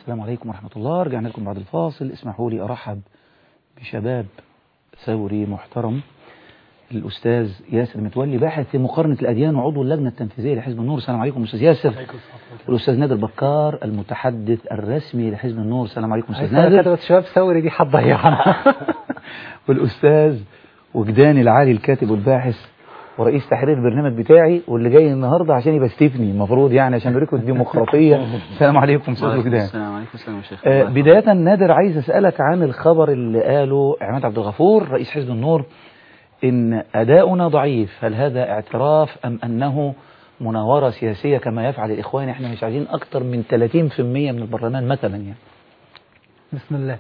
السلام عليكم ورحمة الله رجعنا لكم بعد الفاصل اسمحوا لي أرحب بشباب ثوري محترم الأستاذ ياسر متولي باحث في مقارنة الأديان وعضو اللجنة التنفيذية لحزب النور السلام عليكم أستاذ ياسر والأستاذ نادر بكار المتحدث الرسمي لحزب النور السلام عليكم أستاذ نادر كتبت شباب ثوري دي هتضيعنا والأستاذ وجدان العالي الكاتب والباحث ورئيس تحرير البرنامج بتاعي واللي جاي النهارده عشان يبستفني المفروض يعني عشان يوريكم الديمقراطيه السلام عليكم استاذ وجدان السلام عليكم السلام يا شيخ آه بدايه نادر عايز اسالك عن الخبر اللي قاله عماد عبد الغفور رئيس حزب النور ان اداؤنا ضعيف هل هذا اعتراف ام انه مناوره سياسيه كما يفعل الاخوان احنا مش عايزين اكتر من 30% من البرلمان مثلا يعني بسم الله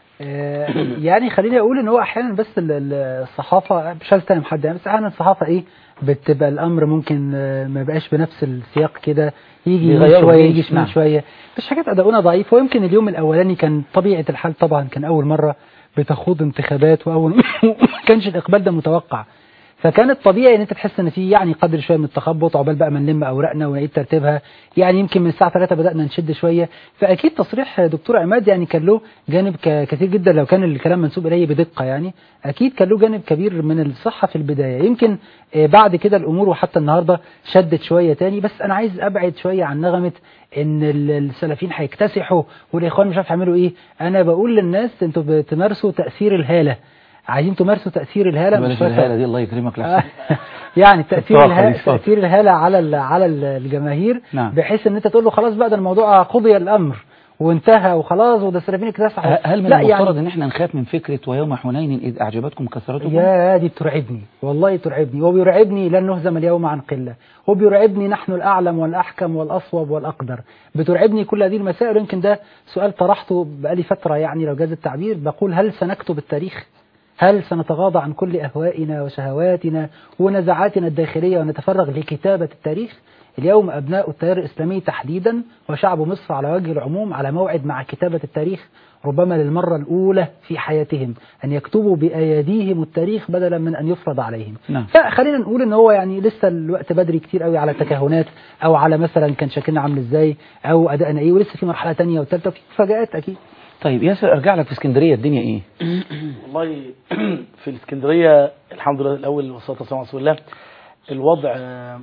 آه، يعني خليني اقول ان هو احيانا بس ال- ال- الصحافه مش عايز اتهم حد يعني بس احيانا الصحافه ايه بتبقى الامر ممكن آه، ما يبقاش بنفس السياق كده يجي يمين بيغيروا شويه فيه، يجي شمال نعم. شويه مش حاجات اداؤنا ضعيف ويمكن اليوم الاولاني كان طبيعه الحال طبعا كان اول مره بتخوض انتخابات واول ما كانش الاقبال ده متوقع فكان الطبيعي ان انت تحس ان في يعني قدر شويه من التخبط عقبال بقى ما نلم اوراقنا ونعيد ترتيبها يعني يمكن من الساعه 3 بدانا نشد شويه فاكيد تصريح دكتور عماد يعني كان له جانب ك- كثير جدا لو كان الكلام منسوب اليه بدقه يعني اكيد كان له جانب كبير من الصحه في البدايه يمكن آه، بعد كده الامور وحتى النهارده شدت شويه تاني بس انا عايز ابعد شويه عن نغمه ان ال- السلفيين هيكتسحوا والاخوان مش عارف يعملوا ايه انا بقول للناس انتوا بتمارسوا تاثير الهاله عايزين تمارسوا تاثير الهاله بلاش بس- الهاله دي الله يكرمك لحسن يعني تأثير اتفضل، الهالة اتفضل. تأثير الهالة على ال- على ال- الجماهير نعم. بحيث ان انت تقول له خلاص بقى ده الموضوع قضي الامر وانتهى وخلاص وده السلفيين اكتسحوا هل من لا المفترض يعني ان احنا نخاف من فكره ويوم حنين اذ اعجبتكم كثرتكم يا دي بترعبني والله ترعبني وبيرعبني لن نهزم اليوم عن قلة وبيرعبني نحن الأعلم والأحكم والأصوب والأقدر بترعبني كل هذه المسائل يمكن ده سؤال طرحته بقالي فترة يعني لو جاز التعبير بقول هل سنكتب التاريخ هل سنتغاضى عن كل أهوائنا وشهواتنا ونزعاتنا الداخلية ونتفرغ لكتابة التاريخ اليوم أبناء التيار الإسلامي تحديدا وشعب مصر على وجه العموم على موعد مع كتابة التاريخ ربما للمرة الأولى في حياتهم أن يكتبوا بأيديهم التاريخ بدلا من أن يفرض عليهم نعم. فخلينا نقول ان هو يعني لسه الوقت بدري كتير قوي على تكهنات او على مثلا كان شكلنا عامل ازاي او ادائنا ايه ولسه في مرحله تانية وثالثه وفي مفاجات اكيد طيب ياسر ارجع لك في اسكندريه الدنيا ايه والله في الاسكندريه الحمد لله الاول والصلاه والسلام على رسول الله الوضع آه،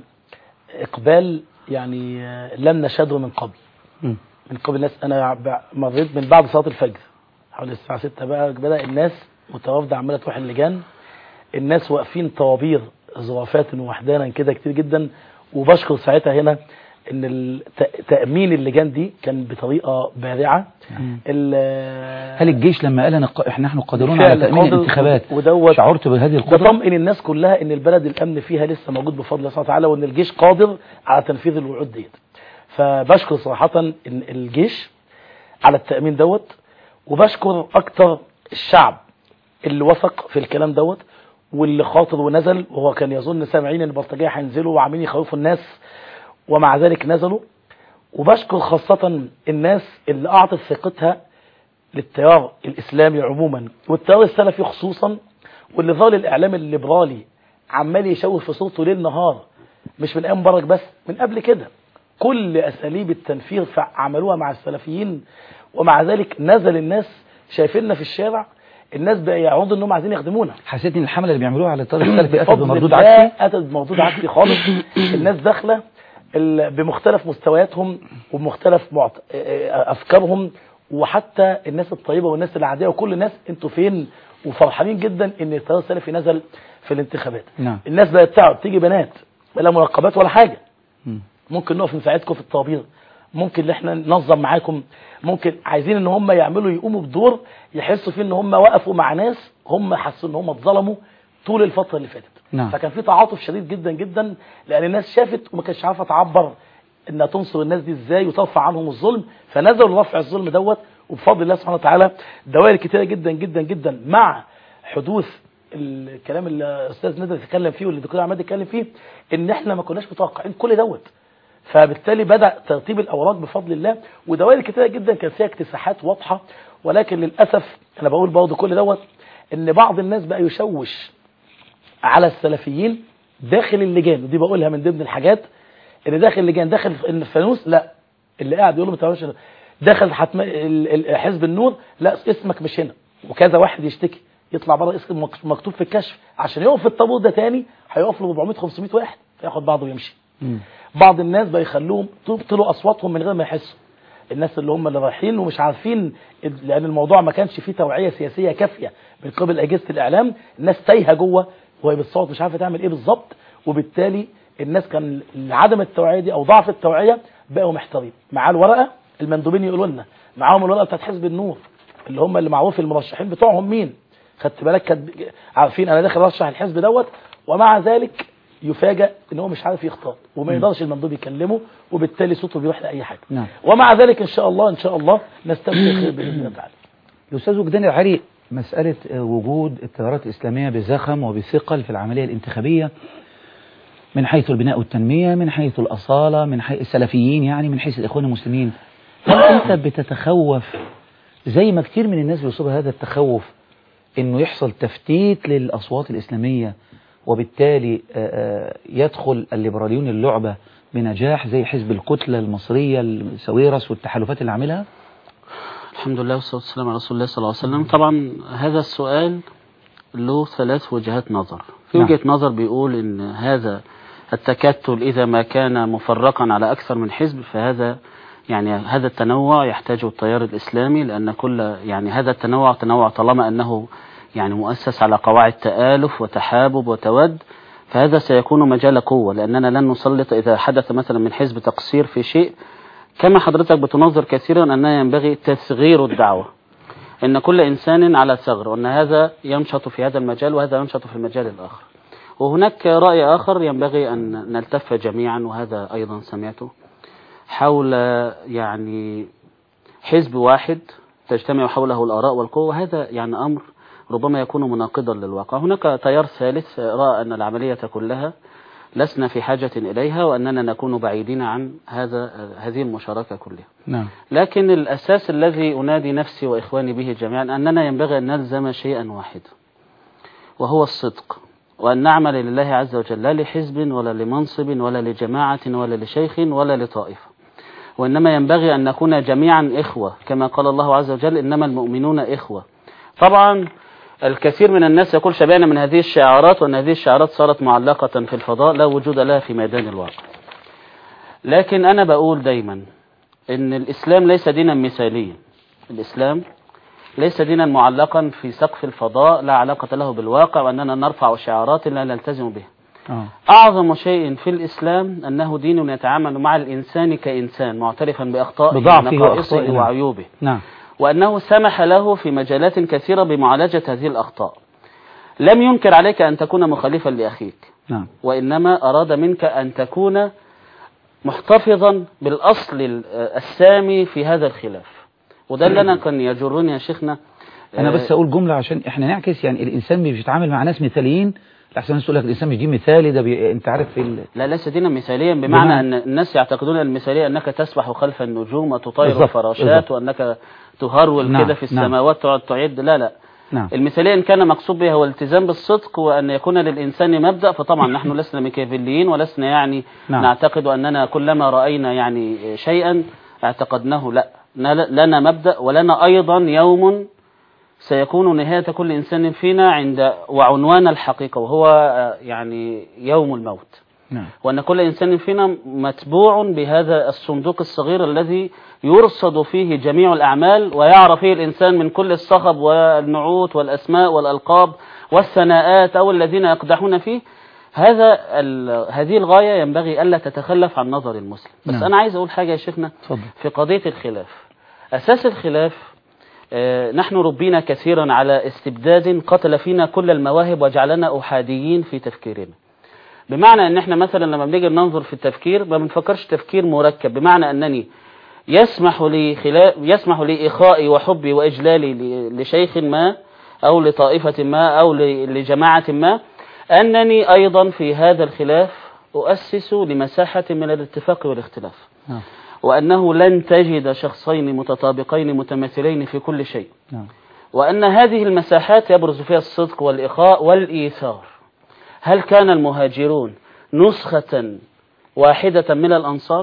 اقبال يعني آه، لم نشهده من قبل مم. من قبل الناس انا ب- مريت من بعد صلاه الفجر حوالي الساعه 6 بقى بدا الناس متوافده عماله تروح اللجان الناس واقفين طوابير زرافات وحدانا كده كتير جدا وبشكر ساعتها هنا ان الت- تامين اللجان دي كان بطريقه بارعه ال- هل الجيش لما قال أنا ق- احنا نحن قادرون بالفعل على تامين قادر الانتخابات ودوت شعرت بهذه ده القدره طمئن الناس كلها ان البلد الامن فيها لسه موجود بفضل الله سبحانه وتعالى وان الجيش قادر على تنفيذ الوعود ديت فبشكر صراحه ان الجيش على التامين دوت وبشكر اكتر الشعب اللي وثق في الكلام دوت واللي خاطر ونزل وهو كان يظن سامعين ان البلطجيه هينزلوا وعاملين يخوفوا الناس ومع ذلك نزلوا وبشكر خاصة الناس اللي أعطت ثقتها للتيار الإسلامي عموما والتيار السلفي خصوصا واللي ظل الإعلام الليبرالي عمال يشوه في صوته ليل نهار مش من أيام مبارك بس من قبل كده كل أساليب التنفير فع- عملوها مع السلفيين ومع ذلك نزل الناس شايفيننا في الشارع الناس بقى يعرضوا انهم عايزين يخدمونا حسيت ان الحمله اللي بيعملوها على الطريق السلفي اتت بفضل بمردود الله عكسي اتت بمردود عكسي خالص الناس داخله ال- بمختلف مستوياتهم وبمختلف معت... آه، افكارهم وحتى الناس الطيبه والناس العاديه وكل الناس انتوا فين وفرحانين جدا ان التيار السلفي نزل في الانتخابات نعم. الناس بقت تعب تيجي بنات ولا مراقبات ولا حاجه مم. ممكن نقف نساعدكم في الطوابير ممكن ان احنا ننظم معاكم ممكن عايزين ان هم يعملوا يقوموا بدور يحسوا فيه ان هم وقفوا مع ناس هم حسوا ان هم اتظلموا طول الفتره اللي فاتت نعم. فكان في تعاطف شديد جدا جدا لان الناس شافت وما كانتش عارفه تعبر انها تنصر الناس دي ازاي وترفع عنهم الظلم فنزلوا لرفع الظلم دوت وبفضل الله سبحانه وتعالى دوائر كتيره جدا جدا جدا مع حدوث الكلام اللي الاستاذ ندى اتكلم فيه واللي الدكتور عماد اتكلم فيه ان احنا ما كناش متوقعين كل دوت فبالتالي بدا ترتيب الاوراق بفضل الله ودوائر كتيره جدا كان فيها اكتساحات واضحه ولكن للاسف انا بقول برضه كل دوت ان بعض الناس بقى يشوش على السلفيين داخل اللجان ودي بقولها من ضمن الحاجات ان داخل اللجان داخل الفانوس لا اللي قاعد يقول له ما تعملش دخل حتم ال- ال- حزب النور لا اسمك مش هنا وكذا واحد يشتكي يطلع بره اسم مك- مكتوب في الكشف عشان يقف في الطابور ده تاني هيقف له 400 500 واحد فياخد بعضه ويمشي مم. بعض الناس بيخلوهم تبطلوا اصواتهم من غير ما يحسوا الناس اللي هم اللي رايحين ومش عارفين لان الموضوع ما كانش فيه توعيه سياسيه كافيه من قبل اجهزه الاعلام الناس تايهه جوه وهي بتصوت مش عارفه تعمل ايه بالظبط وبالتالي الناس كان عدم التوعيه دي او ضعف التوعيه بقوا محتارين معاه الورقه المندوبين يقولوا لنا معاهم الورقه بتاعت حزب النور اللي هم اللي معروف المرشحين بتوعهم مين خدت بالك كانت عارفين انا داخل ارشح الحزب دوت ومع ذلك يفاجئ ان هو مش عارف يختار وما يقدرش المندوب يكلمه وبالتالي صوته بيروح لاي حاجه نعم. ومع ذلك ان شاء الله ان شاء الله نستبشر خير باذن الله تعالى الأستاذ وجدان العري مسألة آه، وجود التيارات الإسلامية بزخم وبثقل في العملية الانتخابية من حيث البناء والتنمية من حيث الأصالة من حيث السلفيين يعني من حيث الإخوان المسلمين هل أنت بتتخوف زي ما كتير من الناس بيصيبها هذا التخوف إنه يحصل تفتيت للأصوات الإسلامية وبالتالي آه، آه، يدخل الليبراليون اللعبة بنجاح زي حزب الكتلة المصرية السويرس والتحالفات اللي عاملها الحمد لله والصلاة والسلام على رسول الله صلى الله عليه وسلم طبعا هذا السؤال له ثلاث وجهات نظر في نعم. وجهة نظر بيقول ان هذا التكتل إذا ما كان مفرقا على أكثر من حزب فهذا يعني هذا التنوع يحتاجه التيار الإسلامي لأن كل يعني هذا التنوع تنوع طالما أنه يعني مؤسس على قواعد تآلف وتحابب وتود فهذا سيكون مجال قوة لأننا لن نسلط إذا حدث مثلا من حزب تقصير في شيء كما حضرتك بتنظر كثيرا أنه ينبغي تصغير الدعوة أن كل إنسان على ثغر وأن هذا ينشط في هذا المجال وهذا ينشط في المجال الآخر وهناك رأي آخر ينبغي أن نلتف جميعا وهذا أيضا سمعته حول يعني حزب واحد تجتمع حوله الآراء والقوة وهذا يعني أمر ربما يكون مناقضا للواقع هناك تيار ثالث رأى أن العملية كلها لسنا في حاجة إليها وأننا نكون بعيدين عن هذا هذه المشاركة كلها نعم لكن الأساس الذي أنادي نفسي وإخواني به جميعا أننا ينبغي أن نلزم شيئا واحدا وهو الصدق وأن نعمل لله عز وجل لا لحزب ولا لمنصب ولا لجماعة ولا لشيخ ولا لطائفة وإنما ينبغي أن نكون جميعا إخوة كما قال الله عز وجل إنما المؤمنون إخوة طبعا الكثير من الناس يقول شبعنا من هذه الشعارات وأن هذه الشعارات صارت معلقة في الفضاء لا وجود لها في ميدان الواقع لكن أنا بقول دايما إن الإسلام ليس دينا مثاليا الإسلام ليس دينا معلقا في سقف الفضاء لا علاقة له بالواقع وأننا نرفع شعارات لا نلتزم بها آه. أعظم شيء في الإسلام أنه دين يتعامل مع الإنسان كإنسان معترفا بأخطائه بضعفه ونقائصه وأخطائه. وعيوبه نعم وأنه سمح له في مجالات كثيرة بمعالجة هذه الأخطاء لم ينكر عليك أن تكون مخالفا لأخيك نعم وإنما أراد منك أن تكون محتفظا بالأصل ال- السامي في هذا الخلاف وده اللي أنا كان يجرني يا شيخنا انا آه، بس اقول جمله عشان احنا نعكس يعني الانسان مش بيتعامل مع ناس مثاليين لحسن الناس تقول لك الانسان مش دي مثالي ده بي... انت عارف في ال... لا ليس دينا مثاليا بمعنى بمعنى؟ أن الناس يعتقدون المثالية أنك تسبح خلف النجوم وتطير بالظبط، الفراشات بالظبط. وأنك تهرول نعم، كده في نعم. السماوات تقعد تعد لا لا نعم المثالية إن كان مقصود بها هو الالتزام بالصدق وأن يكون للإنسان مبدأ فطبعا نحن لسنا ميكافيليين ولسنا يعني نعم. نعتقد أننا كلما رأينا يعني شيئا اعتقدناه لا نل- لنا مبدأ ولنا أيضا يوم سيكون نهاية كل إنسان فينا عند وعنوان الحقيقة وهو آه، يعني يوم الموت نعم وأن كل إنسان فينا متبوع بهذا الصندوق الصغير الذي يرصد فيه جميع الأعمال ويعرف فيه الإنسان من كل الصخب والنعوت والأسماء والألقاب والثناءات أو الذين يقدحون فيه هذا ال- هذه الغاية ينبغي ألا تتخلف عن نظر المسلم بس نعم. أنا عايز أقول حاجة يا شيخنا اتفضل في قضية الخلاف أساس الخلاف آه، نحن ربينا كثيرا على استبداد قتل فينا كل المواهب وجعلنا أحاديين في تفكيرنا بمعنى ان احنا مثلا لما بنيجي ننظر في التفكير ما بنفكرش تفكير مركب بمعنى انني يسمح لي خلاف يسمح لي اخائي وحبي واجلالي ل- لشيخ ما او لطائفة ما او ل- لجماعة ما انني ايضا في هذا الخلاف اؤسس لمساحة من الاتفاق والاختلاف نعم وانه لن تجد شخصين متطابقين متماثلين في كل شيء نعم وأن هذه المساحات يبرز فيها الصدق والإخاء والإيثار هل كان المهاجرون نسخة واحدة من الأنصار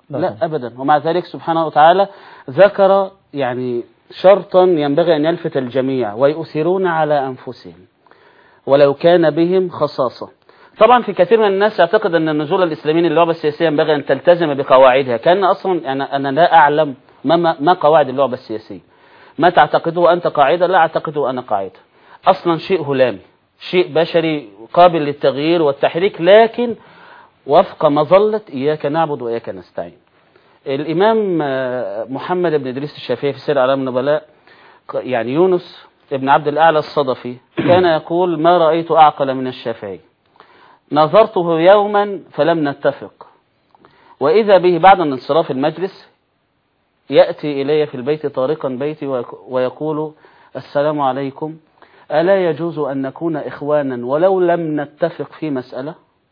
لا أبدا ومع ذلك سبحانه وتعالى ذكر يعني شرطا ينبغي أن يلفت الجميع ويؤثرون على أنفسهم ولو كان بهم خصاصة طبعا في كثير من الناس يعتقد أن النزول الإسلامي للعبة السياسية ينبغي أن تلتزم بقواعدها كان أصلا أنا, أنا لا أعلم ما, ما, ما قواعد اللعبة السياسية ما تعتقده أنت قاعدة لا أعتقده أنا قاعدة أصلا شيء هلامي شيء بشري قابل للتغيير والتحريك لكن وفق مظلة إياك نعبد وإياك نستعين الإمام آه، محمد بن إدريس الشافعي في سير أعلام النبلاء ق- يعني يونس ابن عبد الأعلى الصدفي كان يقول ما رأيت أعقل من الشافعي نظرته يوما فلم نتفق وإذا به بعد انصراف المجلس يأتي إلي في البيت طارقا بيتي ويك- ويقول السلام عليكم ألا يجوز أن نكون إخوانا ولو لم نتفق في مسألة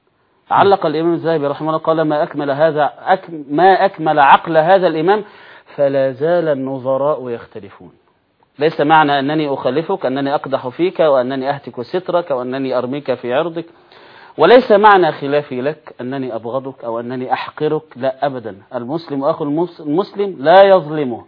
علق الإمام الذهبي رحمه الله قال ما أكمل هذا أك ما أكمل عقل هذا الإمام فلا زال النظراء يختلفون ليس معنى أنني أخالفك أنني أقدح فيك وأنني أهتك سترك وأنني أرميك في عرضك وليس معنى خلافي لك أنني أبغضك أو أنني أحقرك لا أبدا المسلم أخو المس- المسلم لا يظلمه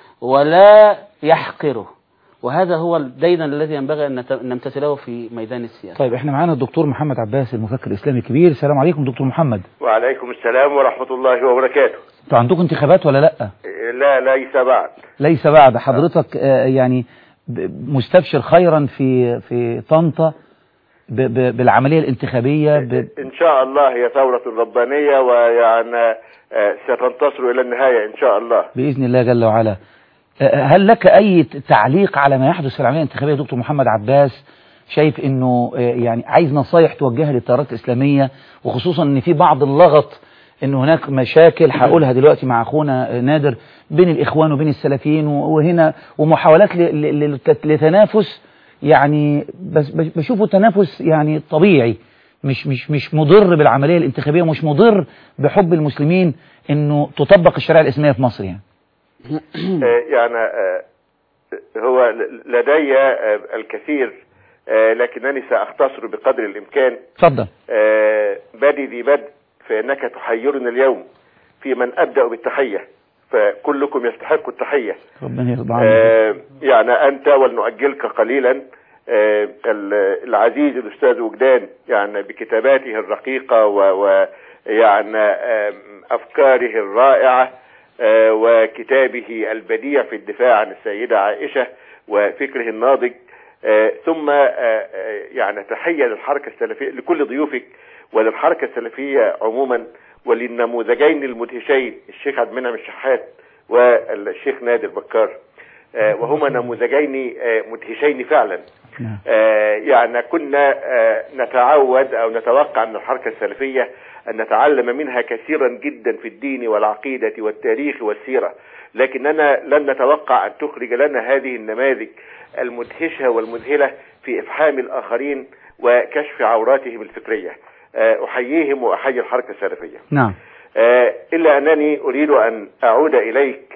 ولا يحقره وهذا هو الدين الذي ينبغي أن نت- نمتثله في ميدان السياسة طيب احنا معانا الدكتور محمد عباس المفكر الاسلامي الكبير السلام عليكم دكتور محمد وعليكم السلام ورحمة الله وبركاته انتوا عندكم انتخابات ولا لا لا ليس بعد ليس بعد حضرتك آه، يعني ب- مستبشر خيرا في في طنطا ب- ب- بالعملية الانتخابية ب- إن شاء الله هي ثورة ربانية ويعني آه، ستنتصر إلى النهاية إن شاء الله بإذن الله جل وعلا آه، هل لك أي ت- تعليق على ما يحدث في العملية الانتخابية دكتور محمد عباس شايف انه آه، يعني عايز نصايح توجهها للتيارات الإسلامية وخصوصا ان في بعض اللغط ان هناك مشاكل هقولها دلوقتي مع اخونا آه، نادر بين الاخوان وبين السلفيين و- وهنا ومحاولات ل- ل- للت- لتنافس يعني بس بس- بشوفه تنافس يعني طبيعي مش مش مش مضر بالعملية الانتخابية ومش مضر بحب المسلمين انه تطبق الشريعة الإسلامية في مصر يعني آه، يعني آه، هو ل- لدي آه، الكثير آه، لكنني سأختصر بقدر الإمكان اتفضل آه، بادي ذي بدء فإنك تحيرني اليوم في من أبدأ بالتحية فكلكم يستحق التحية ربنا يرضى عنك آه، يعني أنت ولنؤجلك قليلا آه، ال- العزيز الأستاذ وجدان يعني بكتاباته الرقيقة ويعني أفكاره الرائعة آه، وكتابه البديع في الدفاع عن السيدة عائشة وفكره الناضج آه، ثم آه، آه، يعني تحية للحركة السلفية لكل ضيوفك وللحركة السلفية عموما وللنموذجين المدهشين الشيخ عبد المنعم الشحات والشيخ نادر بكار آه، وهما نموذجين آه، مدهشين فعلا نعم. آه، يعني كنا آه، نتعود او نتوقع من الحركة السلفية ان نتعلم منها كثيرا جدا في الدين والعقيدة والتاريخ والسيرة لكننا لن نتوقع ان تخرج لنا هذه النماذج المدهشة والمذهلة في افحام الاخرين وكشف عوراتهم الفكرية آه، احييهم واحيي الحركة السلفية نعم آه، إلا أنني أريد أن أعود إليك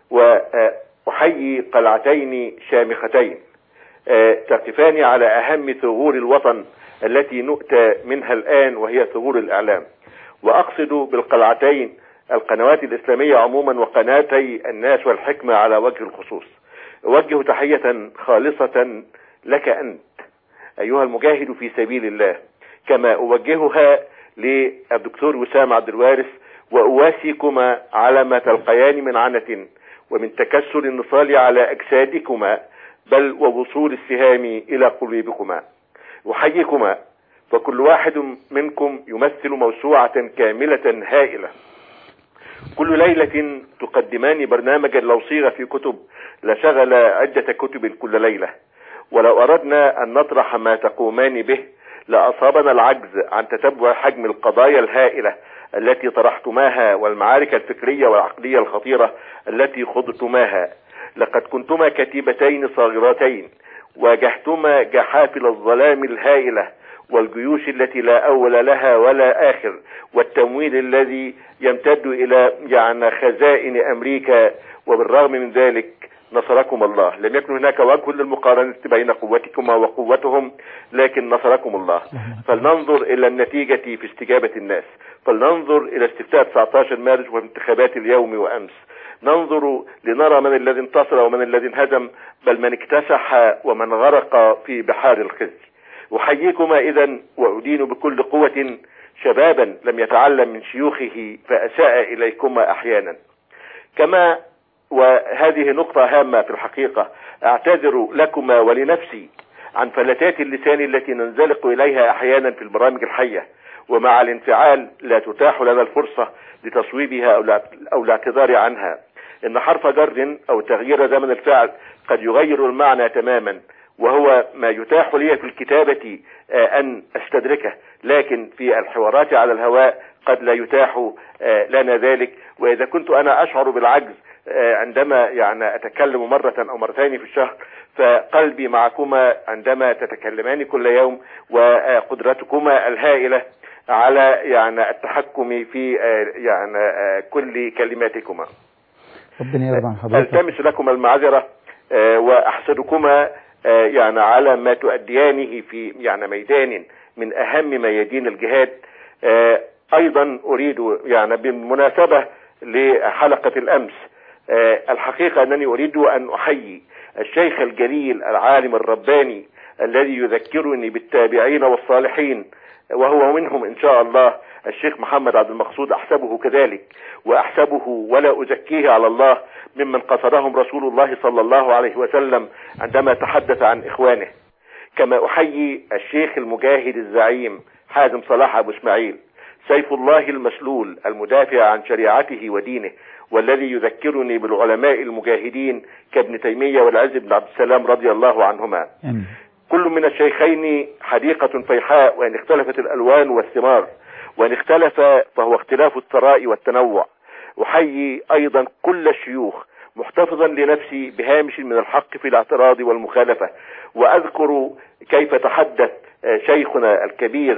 وأحيي قلعتين شامختين آه، تقفان على أهم ثغور الوطن التي نؤتى منها الآن وهي ثغور الإعلام وأقصد بالقلعتين القنوات الإسلامية عموما وقناتي الناس والحكمة على وجه الخصوص أوجه تحية خالصة لك أنت أيها المجاهد في سبيل الله كما أوجهها للدكتور وسام عبد الوارث وأواسيكما على ما تلقيان من عنة ومن تكسر النصال على أجسادكما بل ووصول السهام إلى قلوبكما أحييكما فكل واحد منكم يمثل موسوعة كاملة هائلة كل ليلة تقدمان برنامجا لو صيغ في كتب لشغل عدة كتب كل ليلة ولو أردنا أن نطرح ما تقومان به لأصابنا العجز عن تتبع حجم القضايا الهائلة التي طرحتماها والمعارك الفكرية والعقلية الخطيرة التي خضتماها لقد كنتما كتيبتين صاغرتين واجهتما جحافل الظلام الهائلة والجيوش التي لا أول لها ولا آخر والتمويل الذي يمتد إلى يعني خزائن أمريكا وبالرغم من ذلك نصركم الله لم يكن هناك وجه للمقارنة بين قوتكما وقوتهم لكن نصركم الله فلننظر إلى النتيجة في استجابة الناس فلننظر إلى استفتاء 19 مارس وانتخابات اليوم وأمس ننظر لنرى من الذي انتصر ومن الذي انهزم بل من اكتسح ومن غرق في بحار الخزي أحييكما إذا وأدين بكل قوة شبابا لم يتعلم من شيوخه فأساء إليكما أحيانا كما وهذه نقطة هامة في الحقيقة اعتذر لكما ولنفسي عن فلتات اللسان التي ننزلق إليها أحيانا في البرامج الحية ومع الانفعال لا تتاح لنا الفرصة لتصويبها أو لا- أو الاعتذار عنها إن حرف جر أو تغيير زمن الفعل قد يغير المعنى تماما وهو ما يتاح لي في الكتابة آه، أن أستدركه لكن في الحوارات على الهواء قد لا يتاح آه، لنا ذلك وإذا كنت أنا أشعر بالعجز آه، عندما يعني أتكلم مرة أو مرتين في الشهر فقلبي معكما عندما تتكلمان كل يوم وقدرتكما الهائلة على يعني التحكم في آه، يعني آه، كل كلماتكما ربنا يرضى عن حضرتك التمس لكم المعذرة آه، واحسدكما آه، يعني على ما تؤديانه في يعني ميدان من اهم ميادين الجهاد آه، ايضا اريد يعني بالمناسبة لحلقة الامس آه، الحقيقة انني اريد ان احيي الشيخ الجليل العالم الرباني الذي يذكرني بالتابعين والصالحين وهو منهم ان شاء الله الشيخ محمد عبد المقصود احسبه كذلك واحسبه ولا ازكيه على الله ممن قصدهم رسول الله صلى الله عليه وسلم عندما تحدث عن اخوانه كما احيي الشيخ المجاهد الزعيم حازم صلاح ابو اسماعيل سيف الله المسلول المدافع عن شريعته ودينه والذي يذكرني بالعلماء المجاهدين كابن تيمية والعز بن عبد السلام رضي الله عنهما آمين كل من الشيخين حديقة فيحاء وإن اختلفت الألوان والثمار وإن اختلف فهو اختلاف الثراء والتنوع أحيي أيضا كل الشيوخ محتفظا لنفسي بهامش من الحق في الاعتراض والمخالفة وأذكر كيف تحدث آه، شيخنا الكبير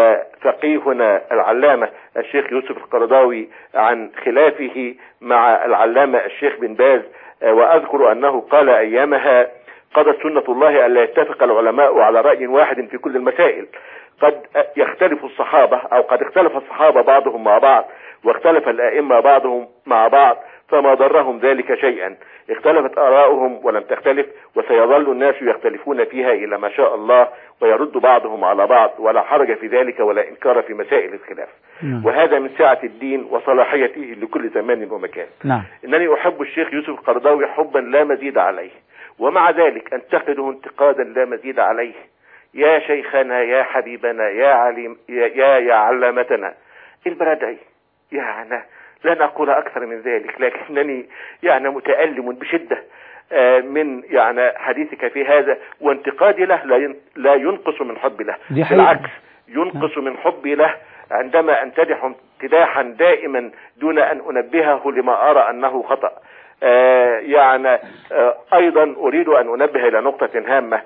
وفقيهنا العلامة الشيخ يوسف القرضاوي عن خلافه مع العلامة الشيخ بن باز آه، وأذكر أنه قال أيامها قضت سنة الله ألا يتفق العلماء على رأي واحد في كل المسائل قد يختلف الصحابة أو قد اختلف الصحابة بعضهم مع بعض واختلف الآئمة بعضهم مع بعض فما ضرهم ذلك شيئا اختلفت آراؤهم ولم تختلف وسيظل الناس يختلفون فيها إلى ما شاء الله ويرد بعضهم على بعض ولا حرج في ذلك ولا إنكار في مسائل الخلاف نعم. وهذا من سعة الدين وصلاحيته لكل زمان ومكان نعم انني احب الشيخ يوسف القرضاوي حبا لا مزيد عليه ومع ذلك انتقده انتقادا لا مزيد عليه يا شيخنا يا حبيبنا يا عليم يا يا, يا علامتنا البردعي يعني لن اقول اكثر من ذلك لكنني يعني متألم بشدة آه، من يعني حديثك في هذا وانتقادي له لا ين- لا ينقص من حبي له دي حقيقة. بالعكس ينقص من حبي له عندما امتدح امتداحا دائما دون ان انبهه لما ارى انه خطأ آه يعني آه ايضا اريد ان انبه الى نقطة هامة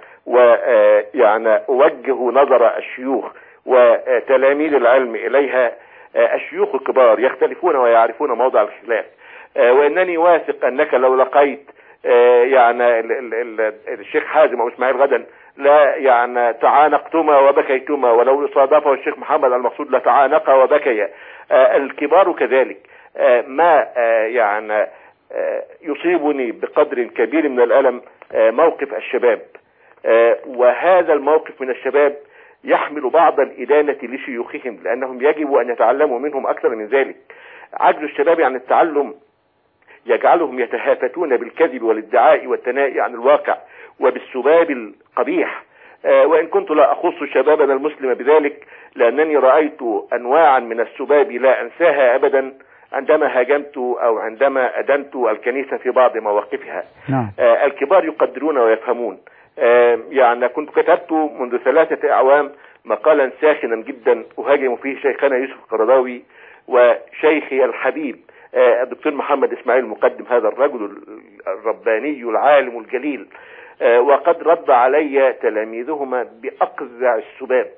ويعني اوجه نظر الشيوخ وتلاميذ العلم اليها آه الشيوخ الكبار يختلفون ويعرفون موضع الخلاف آه وانني واثق انك لو لقيت آه يعني ال- ال- ال- الشيخ حازم او اسماعيل غدا لا يعني تعانقتما وبكيتما ولو صادفه الشيخ محمد المقصود لتعانقا وبكيا آه الكبار كذلك آه ما آه يعني آه يصيبني بقدر كبير من الألم آه موقف الشباب آه وهذا الموقف من الشباب يحمل بعض الإدانة لشيوخهم لأنهم يجب أن يتعلموا منهم أكثر من ذلك عجز الشباب عن التعلم يجعلهم يتهافتون بالكذب والادعاء والثناء عن الواقع وبالسباب القبيح آه، وإن كنت لا أخص شبابنا المسلم بذلك لأنني رأيت أنواعا من السباب لا أنساها أبدا عندما هاجمت أو عندما أدنت الكنيسة في بعض مواقفها نعم آه، الكبار يقدرون ويفهمون آه، يعني كنت كتبت منذ ثلاثة أعوام مقالا ساخنا جدا أهاجم فيه شيخنا يوسف القرضاوي وشيخي الحبيب آه، الدكتور محمد إسماعيل مقدم هذا الرجل الرباني العالم الجليل آه، وقد رد علي تلاميذهما بأقذع السباب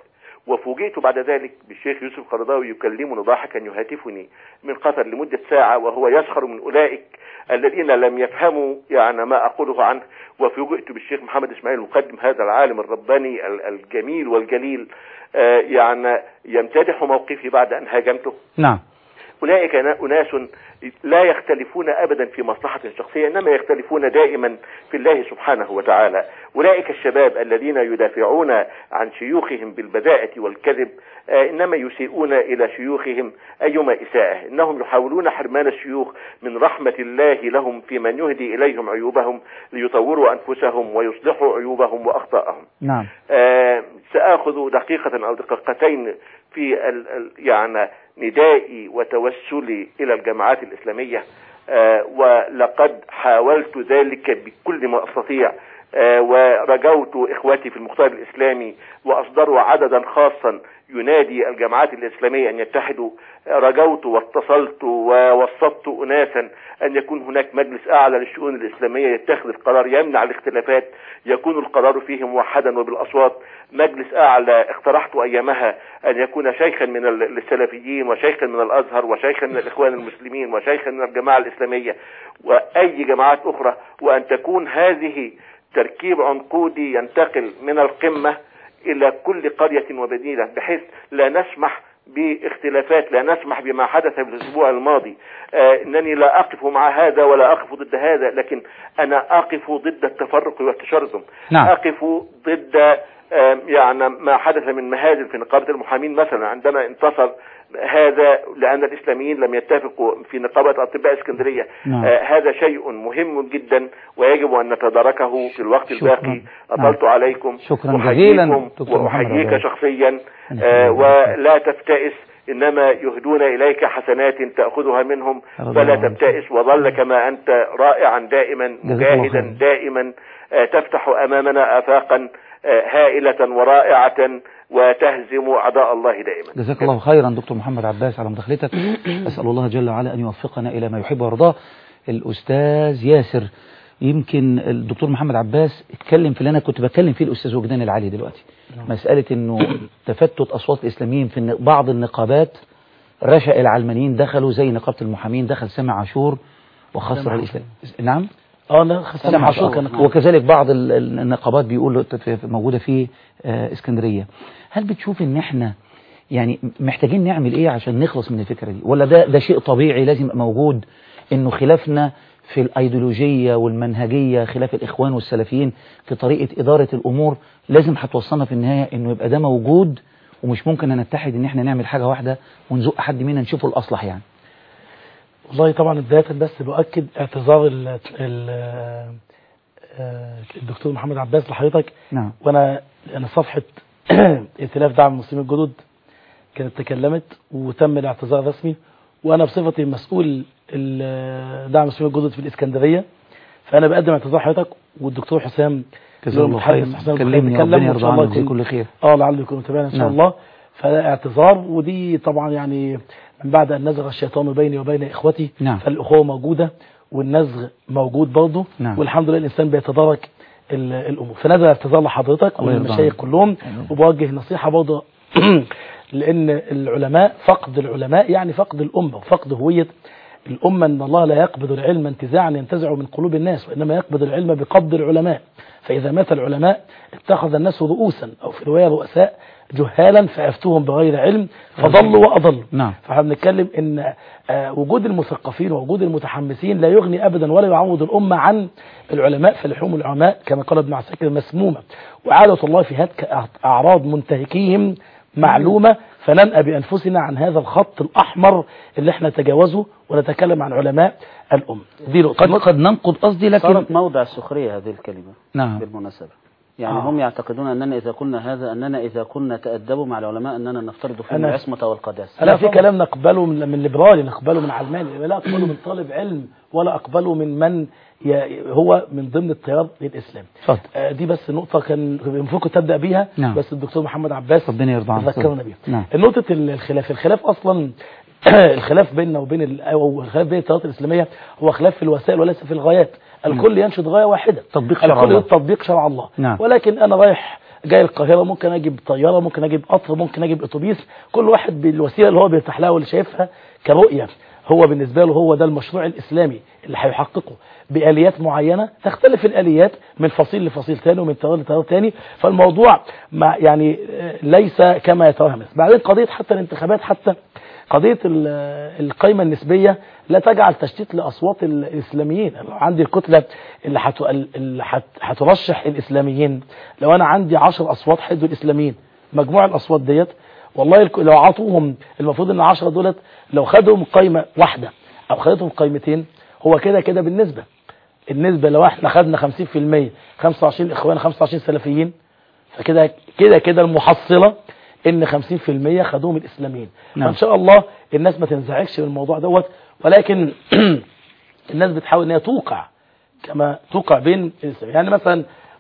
وفوجئت بعد ذلك بالشيخ يوسف القرضاوي يكلمني ضاحكا يهاتفني من قطر لمدة ساعة وهو يسخر من أولئك الذين لم يفهموا يعني ما أقوله عنه وفوجئت بالشيخ محمد إسماعيل مقدم هذا العالم الرباني ال- الجميل والجليل آه، يعني يمتدح موقفي بعد أن هاجمته نعم أولئك نا- أناس لا يختلفون أبدا في مصلحة شخصية إنما يختلفون دائما في الله سبحانه وتعالى أولئك الشباب الذين يدافعون عن شيوخهم بالبذاءة والكذب آه، إنما يسيئون إلى شيوخهم أيما إساءة إنهم يحاولون حرمان الشيوخ من رحمة الله لهم في من يهدي إليهم عيوبهم ليطوروا أنفسهم ويصلحوا عيوبهم وأخطاءهم نعم آه، سآخذ دقيقة أو دقيقتين في ال ال يعني ندائي وتوسلي إلى الجماعات الإسلامية آه، ولقد حاولت ذلك بكل ما أستطيع آه، ورجوت إخواتي في المختار الإسلامي وأصدروا عددا خاصا ينادي الجماعات الإسلامية أن يتحدوا آه، رجوت واتصلت ووسطت أناسا أن يكون هناك مجلس أعلى للشؤون الإسلامية يتخذ القرار يمنع الاختلافات يكون القرار فيه موحدا وبالأصوات مجلس أعلى اقترحت أيامها أن يكون شيخا من ال- السلفيين وشيخا من الأزهر وشيخا من الإخوان المسلمين وشيخا من الجماعة الإسلامية وأي جماعات أخرى وأن تكون هذه تركيب عنقودي ينتقل من القمة إلى كل قرية ومدينة بحيث لا نسمح باختلافات لا نسمح بما حدث في الأسبوع الماضي آه إنني لا أقف مع هذا ولا أقف ضد هذا لكن أنا أقف ضد التفرق والتشرذم نعم. أقف ضد آه، يعني ما حدث من مهازل في نقابة المحامين مثلا عندما انتصر هذا لأن الإسلاميين لم يتفقوا في نقابة أطباء اسكندرية نعم. آه، هذا شيء مهم جدا ويجب أن نتداركه في الوقت شكراً. الباقي أطلت عليكم شكراً أحييكم جزيلاً دكتور محمد وأحييك عباس. شخصيا أنا آه، شكراً. ولا تفتئس إنما يهدون إليك حسنات تأخذها منهم رضي فلا الله عنك. تبتئس وظل كما أنت رائعا دائما جزاك الله مجاهدا خيراً. دائما آه، تفتح أمامنا آفاقا آه، هائلة ورائعة وتهزم أعداء الله دائما جزاك الله خيرا دكتور محمد عباس على مداخلتك أسأل الله جل وعلا أن يوفقنا إلى ما يحب ويرضاه الأستاذ ياسر يمكن الدكتور محمد عباس اتكلم في اللي أنا كنت بتكلم فيه الأستاذ وجدان العالي دلوقتي مسألة أنه تفتت أصوات الإسلاميين في الن- بعض النقابات رشا العلمانيين دخلوا زي نقابة المحامين دخل سامع عاشور وخسر الإسلام نعم اه لا خسام سامع عاشور عاشور كان وكذلك بعض ال- ال- النقابات بيقولوا ت- في- موجودة في آه، اسكندرية هل بتشوف ان احنا يعني محتاجين نعمل ايه عشان نخلص من الفكرة دي ولا ده ده شيء طبيعي لازم يبقى موجود انه خلافنا في الايديولوجية والمنهجية خلاف الاخوان والسلفيين في طريقة ادارة الامور لازم هتوصلنا في النهاية انه يبقى ده موجود ومش ممكن ان نتحد ان احنا نعمل حاجة واحدة ونزق حد منا نشوفه الاصلح يعني والله طبعا بداية بس بؤكد اعتذار ال ال آه، الدكتور محمد عباس لحضرتك نعم وانا انا صفحة ائتلاف دعم المسلمين الجدد كانت تكلمت وتم الاعتذار الرسمي وانا بصفتي مسؤول ال- دعم المسلمين الجدد في الاسكندرية فانا بقدم اعتذار حضرتك والدكتور حسام جزاه الله خير المتحدث حسام كلمني بيتكلم ربنا وإن يرضى شاء الله عنك جزاه يكون- كل خير اه لعله يكون متابعنا ان شاء نعم. الله فاعتذار ودي طبعا يعني من بعد ان نزغ الشيطان بيني وبين اخوتي نعم. فالاخوه موجوده والنزغ موجود برضه نعم. والحمد لله الانسان بيتدارك ال- الامور فنزل اعتذار لحضرتك الله يرضى والمشايخ عنك. كلهم آمين. وبوجه نصيحه برضه لان العلماء فقد العلماء يعني فقد الامه وفقد هويه الأمة أن الله لا يقبض العلم انتزاعا ينتزعه من قلوب الناس وإنما يقبض العلم بقبض العلماء فإذا مات العلماء اتخذ الناس رؤوسا أو في رواية رؤساء جهالا فأفتوهم بغير علم فضلوا وأضلوا نعم فاحنا بنتكلم ان آه، وجود المثقفين ووجود المتحمسين لا يغني ابدا ولا يعوض الامه عن العلماء فلحوم العلماء كما قال ابن عساكر مسمومه وعاده الله في هتك اعراض منتهكيهم معلومه فننأى بانفسنا عن هذا الخط الاحمر اللي احنا نتجاوزه ونتكلم عن علماء الامه دي قد نقطه قد ننقض قصدي لكن صارت موضع السخرية هذه الكلمة نعم بالمناسبة يعني آه. هم يعتقدون أننا إذا قلنا هذا أننا إذا كنا تأدبوا مع العلماء أننا نفترض فيهم أنا- العصمة والقداسة لا في كلام نقبله من, من ليبرالي نقبله من علماني لا اقبله من طالب علم ولا اقبله من من ي- هو من ضمن التيار الاسلامي اتفضل آه، دي بس نقطة كان المفروض تبدأ بيها نعم. بس الدكتور محمد عباس ربنا يرضى عنك ذكرنا بيها نعم نقطة الخلاف الخلاف أصلا الخلاف بيننا وبين ال- او الخلاف بين التيارات الاسلاميه هو خلاف في الوسائل وليس في الغايات الكل ينشد غايه واحده تطبيق شرع الكل الله. يريد تطبيق شرع الله نعم. ولكن انا رايح جاي القاهره ممكن اجيب طياره ممكن اجيب قطر ممكن اجيب اتوبيس كل واحد بالوسيله اللي هو بيرتاح لها واللي شايفها كرؤيه هو بالنسبه له هو ده المشروع الاسلامي اللي هيحققه باليات معينه تختلف الاليات من فصيل لفصيل ثاني ومن تيار لتيار ثاني فالموضوع ما يعني آه، ليس كما يتوهم الناس بعدين قضيه حتى الانتخابات حتى قضيه ال- القيمه النسبيه لا تجعل تشتيت لاصوات الاسلاميين لو عندي الكتله اللي هت- اللي هت- هترشح الاسلاميين لو انا عندي 10 اصوات هيدوا الاسلاميين مجموع الاصوات ديت والله الك- لو عطوهم المفروض ان 10 دولت لو خدهم قايمه واحده او خدتهم قايمتين هو كده كده بالنسبه النسبه لو احنا خدنا 50% 25 اخوان 25 سلفيين فكده كده كده المحصله ان 50% خدوهم الاسلاميين نعم. فان شاء الله الناس ما تنزعجش من الموضوع دوت ولكن الناس بتحاول ان هي توقع كما توقع بين الإسلام. يعني مثلا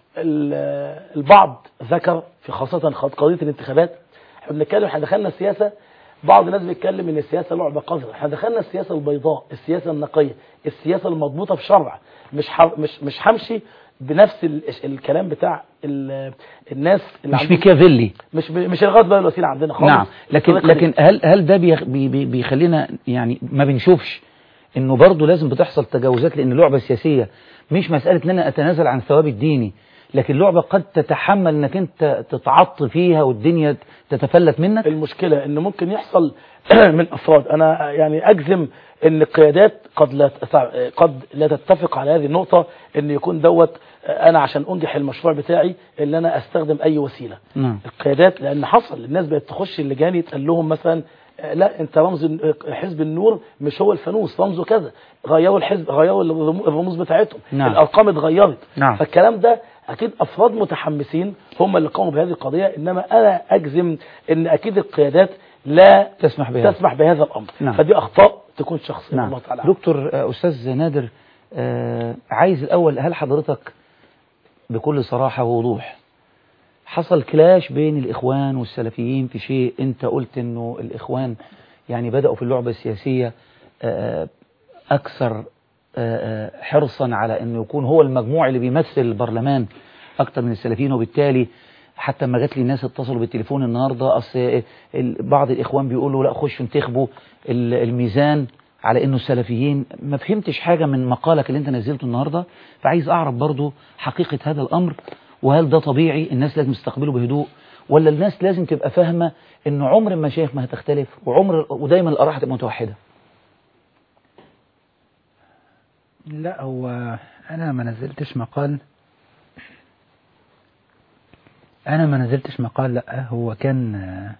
ال- البعض ذكر في خاصة قضية الانتخابات احنا بنتكلم احنا دخلنا السياسة بعض الناس بيتكلم ان السياسة لعبة قذرة احنا دخلنا السياسة البيضاء السياسة النقية السياسة المضبوطة بشرع مش ح... مش مش همشي بنفس ال... الكلام بتاع ال... الناس اللي مش عندهم- ميكافيلي مش ب... مش الغاز بقى الوسيلة عندنا خالص نعم لكن الطريقة دي. لكن هل هل ده بيخ- بي بي بيخلينا يعني ما بنشوفش انه برضه لازم بتحصل تجاوزات لان اللعبه السياسيه مش مساله ان انا اتنازل عن الثواب الديني لكن لعبه قد تتحمل انك انت تتعط فيها والدنيا تتفلت منك المشكلة ان ممكن يحصل من افراد انا يعني اجزم ان القيادات قد لا تتع- قد لا تتفق على هذه النقطة ان يكون دوت انا عشان انجح المشروع بتاعي اللي انا استخدم اي وسيلة نعم القيادات لان حصل الناس بقت تخش اللجان يتقال لهم مثلا آه، لا انت رمز ال- حزب النور مش هو الفانوس رمزه كذا غيروا الحزب غيروا الرمو- الرموز بتاعتهم نعم. الارقام اتغيرت نعم. فالكلام ده اكيد افراد متحمسين هم اللي قاموا بهذه القضيه انما انا اجزم ان اكيد القيادات لا تسمح بهذا تسمح بهذا الامر نعم. فدي اخطاء تكون شخصيه نعم الله تعالى أعلم. دكتور آه، استاذ نادر آه، عايز الاول هل حضرتك بكل صراحه ووضوح حصل كلاش بين الاخوان والسلفيين في شيء انت قلت انه الاخوان يعني بداوا في اللعبه السياسيه آه، اكثر آه، آه، حرصا على انه يكون هو المجموع اللي بيمثل البرلمان اكتر من السلفيين وبالتالي حتى لما جات لي ناس اتصلوا بالتليفون النهارده اصل ال- بعض الاخوان بيقولوا لا خشوا انتخبوا ال- الميزان على انه السلفيين ما فهمتش حاجه من مقالك اللي انت نزلته النهارده فعايز اعرف برضو حقيقه هذا الامر وهل ده طبيعي الناس لازم تستقبله بهدوء ولا الناس لازم تبقى فاهمه ان عمر المشايخ ما هتختلف وعمر ودايما الاراء هتبقى متوحده لا هو انا ما نزلتش مقال انا ما نزلتش مقال لا هو كان آه،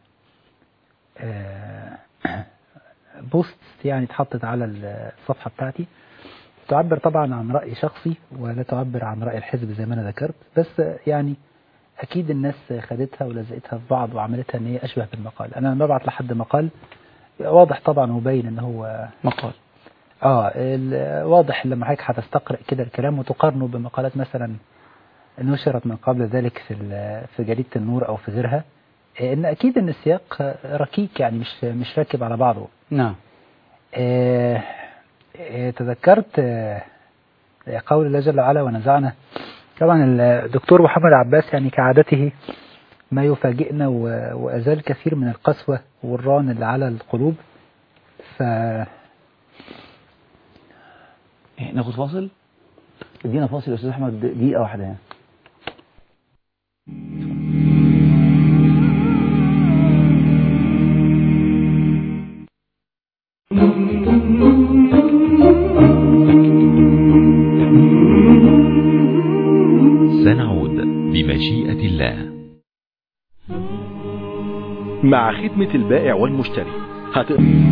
آه، بوست يعني اتحطت على الصفحة بتاعتي تعبر طبعا عن رأي شخصي ولا تعبر عن رأي الحزب زي ما انا ذكرت بس يعني اكيد الناس خدتها ولزقتها في بعض وعملتها ان هي اشبه بالمقال انا لما ببعت لحد مقال واضح طبعا وباين ان هو مقال اه ال- واضح لما حضرتك هتستقرأ كده الكلام وتقارنه بمقالات مثلا نشرت من قبل ذلك في ال- في جريدة النور او في غيرها آه، ان اكيد ان السياق ركيك يعني مش مش راكب على بعضه نعم آه، آه، تذكرت آه، قول الله جل وعلا ونزعنا طبعا الدكتور محمد عباس يعني كعادته ما يفاجئنا و- وأزال كثير من القسوة والران اللي على القلوب ف إيه، ناخد فاصل ادينا فاصل يا استاذ احمد دقيقه واحده يعني سنعود بمشيئة الله مع خدمة البائع والمشتري هت...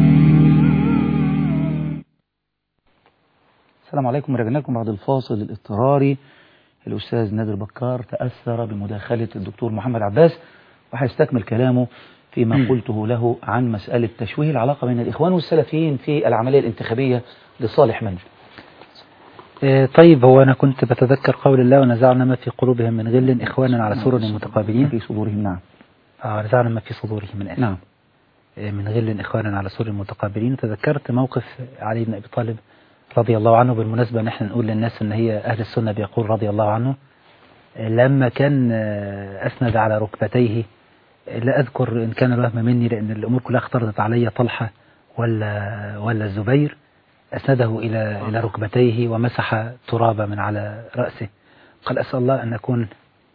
السلام عليكم رجعنا لكم بعد الفاصل الاضطراري الأستاذ نادر بكار تأثر بمداخلة الدكتور محمد عباس وهيستكمل كلامه فيما قلته له عن مسألة تشويه العلاقة بين الإخوان والسلفيين في العملية الانتخابية لصالح من؟ آه، طيب هو أنا كنت بتذكر قول الله ونزعنا ما في قلوبهم من غل إخوانا على سرر متقابلين في صدورهم نعم آه، ونزعنا ما في صدورهم من أسف نعم آه، من غل إخوانا على سور متقابلين تذكرت موقف علي بن أبي طالب رضي الله عنه بالمناسبة نحن نقول للناس أن هي أهل السنة بيقول رضي الله عنه آه، لما كان آه، أسند على ركبتيه آه، لا أذكر إن كان الوهم مني لأن الأمور كلها اختلطت علي طلحة ولا ولا الزبير أسنده إلى إلى ركبتيه ومسح ترابا من على رأسه قال أسأل الله أن أكون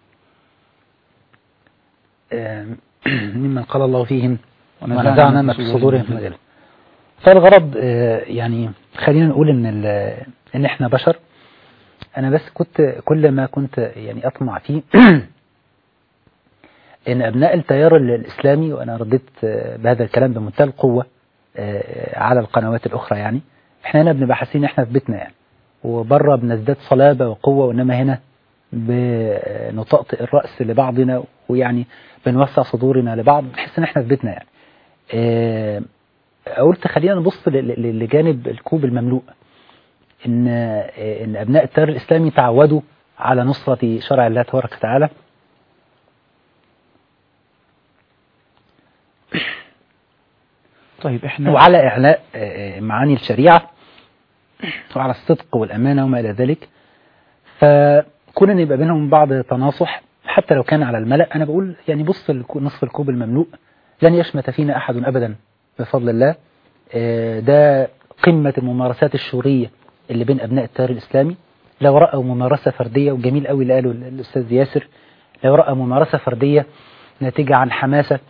آم، ممن قال الله فيهم ونزعنا ما في صدورهم من غل فالغرض آه، يعني خلينا نقول ان ال- ان احنا بشر انا بس كنت كل ما كنت يعني اطمع فيه ان ابناء التيار ال- الاسلامي وانا رديت آه، بهذا الكلام بمنتهى القوه آه، على القنوات الاخرى يعني احنا هنا بنبقى حاسين احنا في بيتنا يعني وبره بنزداد صلابه وقوه وانما هنا بنطأطئ الرأس لبعضنا ويعني بنوسع صدورنا لبعض نحس ان احنا في بيتنا يعني آه، قلت خلينا نبص ل- ل- لجانب الكوب المملوء ان آه، ان ابناء التيار الاسلامي تعودوا على نصرة شرع الله تبارك وتعالى طيب احنا وعلى إعلاء آه، معاني الشريعة وعلى الصدق والأمانة وما إلى ذلك فكنا نبقى بينهم بعض تناصح حتى لو كان على الملأ أنا بقول يعني بص الكو- نصف الكوب المملوء لن يشمت فينا أحد أبدا بفضل الله آه، ده قمة الممارسات الشورية اللي بين أبناء التيار الإسلامي لو رأوا ممارسة فردية وجميل قوي اللي قاله الأستاذ ياسر لو رأى ممارسة فردية ناتجة عن حماسة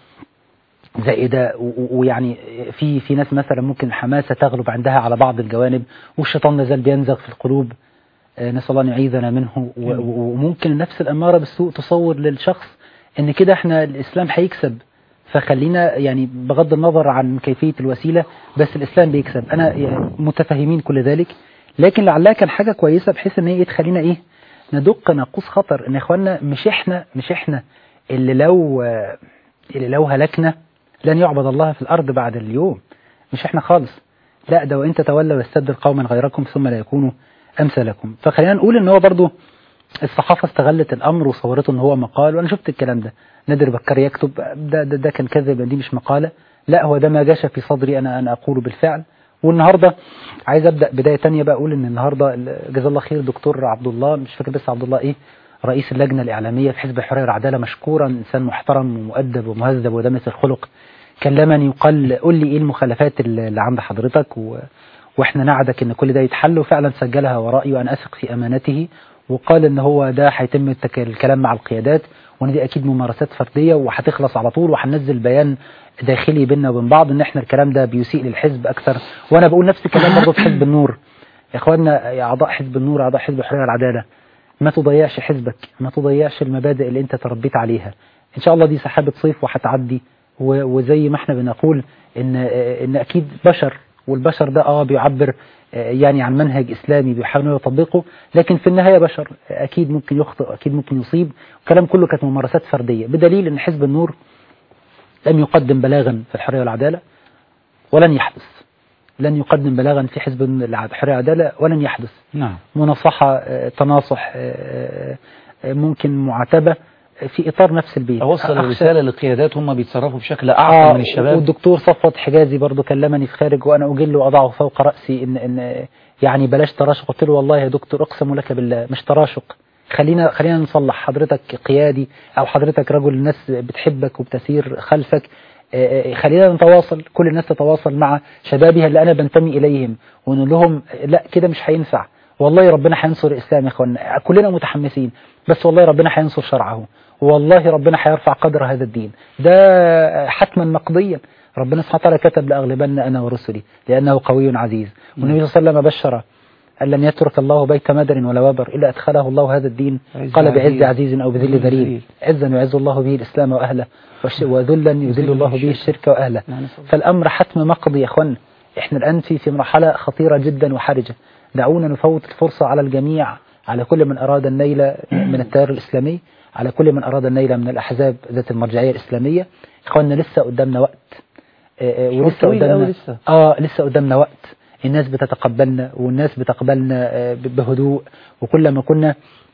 زائدة و- و- ويعني في في ناس مثلا ممكن الحماسة تغلب عندها على بعض الجوانب والشيطان نزال بينزغ في القلوب آه، نسأل الله أن يعيذنا منه و- و- وممكن النفس الأمارة بالسوء تصور للشخص إن كده إحنا الإسلام هيكسب فخلينا يعني بغض النظر عن كيفية الوسيلة بس الإسلام بيكسب أنا يعني متفهمين كل ذلك لكن لعلها كان حاجة كويسة بحيث إن هي تخلينا إيه ندق ناقوس خطر إن يا إخوانا مش إحنا مش إحنا اللي لو آه، اللي لو هلكنا لن يعبد الله في الأرض بعد اليوم مش إحنا خالص لا ده وإن تتولوا ويستبدل قوما غيركم ثم لا يكونوا أمثلكم فخلينا نقول إن هو برضو الصحافة استغلت الأمر وصورته إن هو مقال وأنا شفت الكلام ده نادر بكر يكتب ده, ده, ده كان كذب دي مش مقالة لا هو ده ما جاش في صدري أنا أنا أقوله بالفعل والنهاردة عايز أبدأ بداية تانية بقى أقول إن النهاردة جزا الله خير دكتور عبد الله مش فاكر بس عبد الله إيه رئيس اللجنة الإعلامية في حزب الحرية والعدالة مشكورا إنسان محترم ومؤدب ومهذب ودمس الخلق كلمني وقال قول لي إيه المخالفات اللي اللي عند حضرتك و... واحنا نعدك ان كل ده يتحل وفعلا سجلها ورائي وانا اثق في امانته وقال ان هو ده هيتم التك- الكلام مع القيادات وان دي اكيد ممارسات فرديه وهتخلص على طول وهننزل بيان داخلي بيننا وبين بعض ان احنا الكلام ده بيسيء للحزب اكثر وانا بقول نفس الكلام برضه في حزب النور يا اخواننا يا اعضاء حزب النور اعضاء حزب الحريه والعداله ما تضيعش حزبك ما تضيعش المبادئ اللي انت تربيت عليها ان شاء الله دي سحابه صيف وهتعدي و- وزي ما احنا بنقول ان ان اكيد بشر والبشر ده اه بيعبر آه، يعني عن منهج اسلامي بيحاول إنه يطبقه لكن في النهايه بشر آه، اكيد ممكن يخطئ اكيد ممكن يصيب الكلام كله كانت ممارسات فرديه بدليل ان حزب النور لم يقدم بلاغا في الحريه والعداله ولن يحدث لن يقدم بلاغا في حزب الحريه والعداله ولن يحدث نعم مناصحه آه، تناصح آه، آه، ممكن معاتبه في اطار نفس البيت أوصل أخشى- الرسالة للقيادات هم بيتصرفوا بشكل آه أعقل من الشباب والدكتور صفوت حجازي برضو كلمني في خارج وانا اجل واضعه فوق راسي ان ان يعني بلاش تراشق قلت له والله يا دكتور اقسم لك بالله مش تراشق خلينا خلينا نصلح حضرتك قيادي او حضرتك رجل الناس بتحبك وبتسير خلفك آه، آه، خلينا نتواصل كل الناس تتواصل مع شبابها اللي انا بنتمي اليهم ونقول لهم لا كده مش هينفع والله ربنا هينصر الاسلام يا اخوانا كلنا متحمسين بس والله ربنا هينصر شرعه والله ربنا هيرفع قدر هذا الدين ده حتما مقضيا ربنا سبحانه وتعالى كتب لأغلبن أنا ورسلي لأنه قوي عزيز والنبي صلى الله عليه وسلم بشر أن لم يترك الله بيت مدر ولا وبر إلا أدخله الله هذا الدين عز قال بعز عزيز. عزيز أو بذل ذليل ذليل. عزا يعز الله به الإسلام وأهله وش- وذلا يذل الله به الشرك وأهله نعم، نسأل الله. فالأمر حتم مقضي يا أخوانا إحنا الآن في في مرحلة خطيرة جدا وحرجة دعونا نفوت الفرصة على الجميع على كل من أراد النيل من التيار الإسلامي على كل من أراد النيل من الأحزاب ذات المرجعية الإسلامية إخواننا لسه قدامنا وقت آه، آه، شوط ولسه طويل أوي قدامنا لسه. اه لسه قدامنا وقت الناس بتتقبلنا والناس بتقبلنا آه، ب- بهدوء وكلما كنا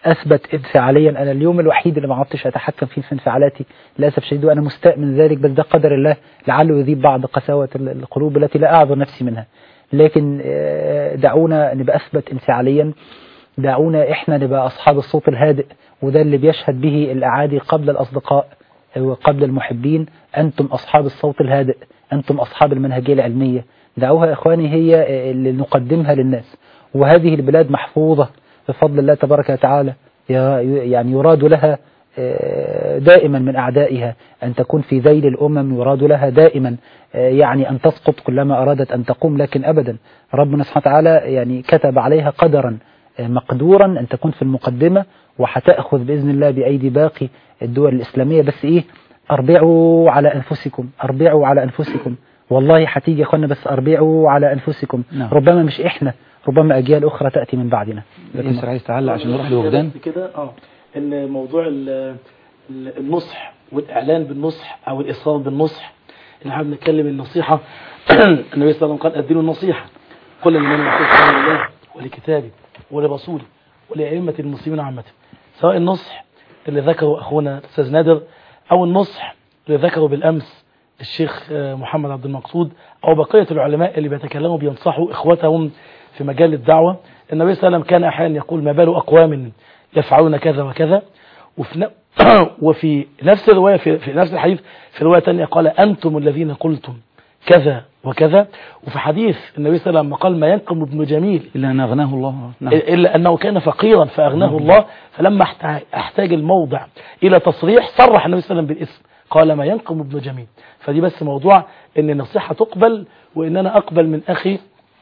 اثبت انفعاليا انا اليوم الوحيد اللي ما عدتش اتحكم فيه في انفعالاتي للاسف الشديد وانا مستاء من ذلك بس ده قدر الله لعله يذيب بعض قساوه ال- القلوب التي لا اعذر نفسي منها لكن آه، دعونا نبقى اثبت انفعاليا دعونا احنا نبقى اصحاب الصوت الهادئ وده اللي بيشهد به الاعادي قبل الاصدقاء وقبل المحبين انتم اصحاب الصوت الهادئ انتم اصحاب المنهجيه العلميه دعوها يا اخواني هي آه، اللي نقدمها للناس وهذه البلاد محفوظه بفضل الله تبارك وتعالى ي- يعني يراد لها آه، دائما من أعدائها أن تكون في ذيل الأمم يراد لها دائما آه، يعني أن تسقط كلما أرادت أن تقوم لكن أبدا ربنا سبحانه وتعالى يعني كتب عليها قدرا آه، مقدورا أن تكون في المقدمة وهتأخذ بإذن الله بأيدي باقي الدول الإسلامية بس إيه أربعوا على أنفسكم أربعوا على أنفسكم والله هتيجي يا أخوانا بس أربعوا على أنفسكم نعم. ربما مش إحنا ربما أجيال أخرى تأتي من بعدنا ياسر عايز تعلق عشان نروح لوجدان بس كده اه ان موضوع ال- ال- النصح والاعلان بالنصح او الاصرار بالنصح اللي احنا بنتكلم النصيحه النبي صلى الله عليه وسلم قال ادينوا النصيحه كل من ينصح لله ولكتابه ولرسوله ولأئمة المسلمين عامة سواء النصح اللي ذكره أخونا الأستاذ نادر أو النصح اللي ذكره بالأمس الشيخ آه، محمد عبد المقصود أو بقية العلماء اللي بيتكلموا بينصحوا إخوتهم في مجال الدعوة النبي صلى الله عليه وسلم كان أحيانا يقول ما بال أقوام يفعلون كذا وكذا وفي ن- وفي نفس الرواية في, في نفس الحديث في رواية تانية قال أنتم الذين قلتم كذا وكذا وفي حديث النبي صلى الله عليه وسلم قال ما ينقم ابن جميل إلا أن أغناه الله نعم إلا أنه كان فقيرا فأغناه الله فلما احتاج- احتاج الموضع إلى تصريح صرح النبي صلى الله عليه وسلم بالاسم قال ما ينقم ابن جميل فدي بس موضوع أن النصيحة تقبل وأن أنا أقبل من أخي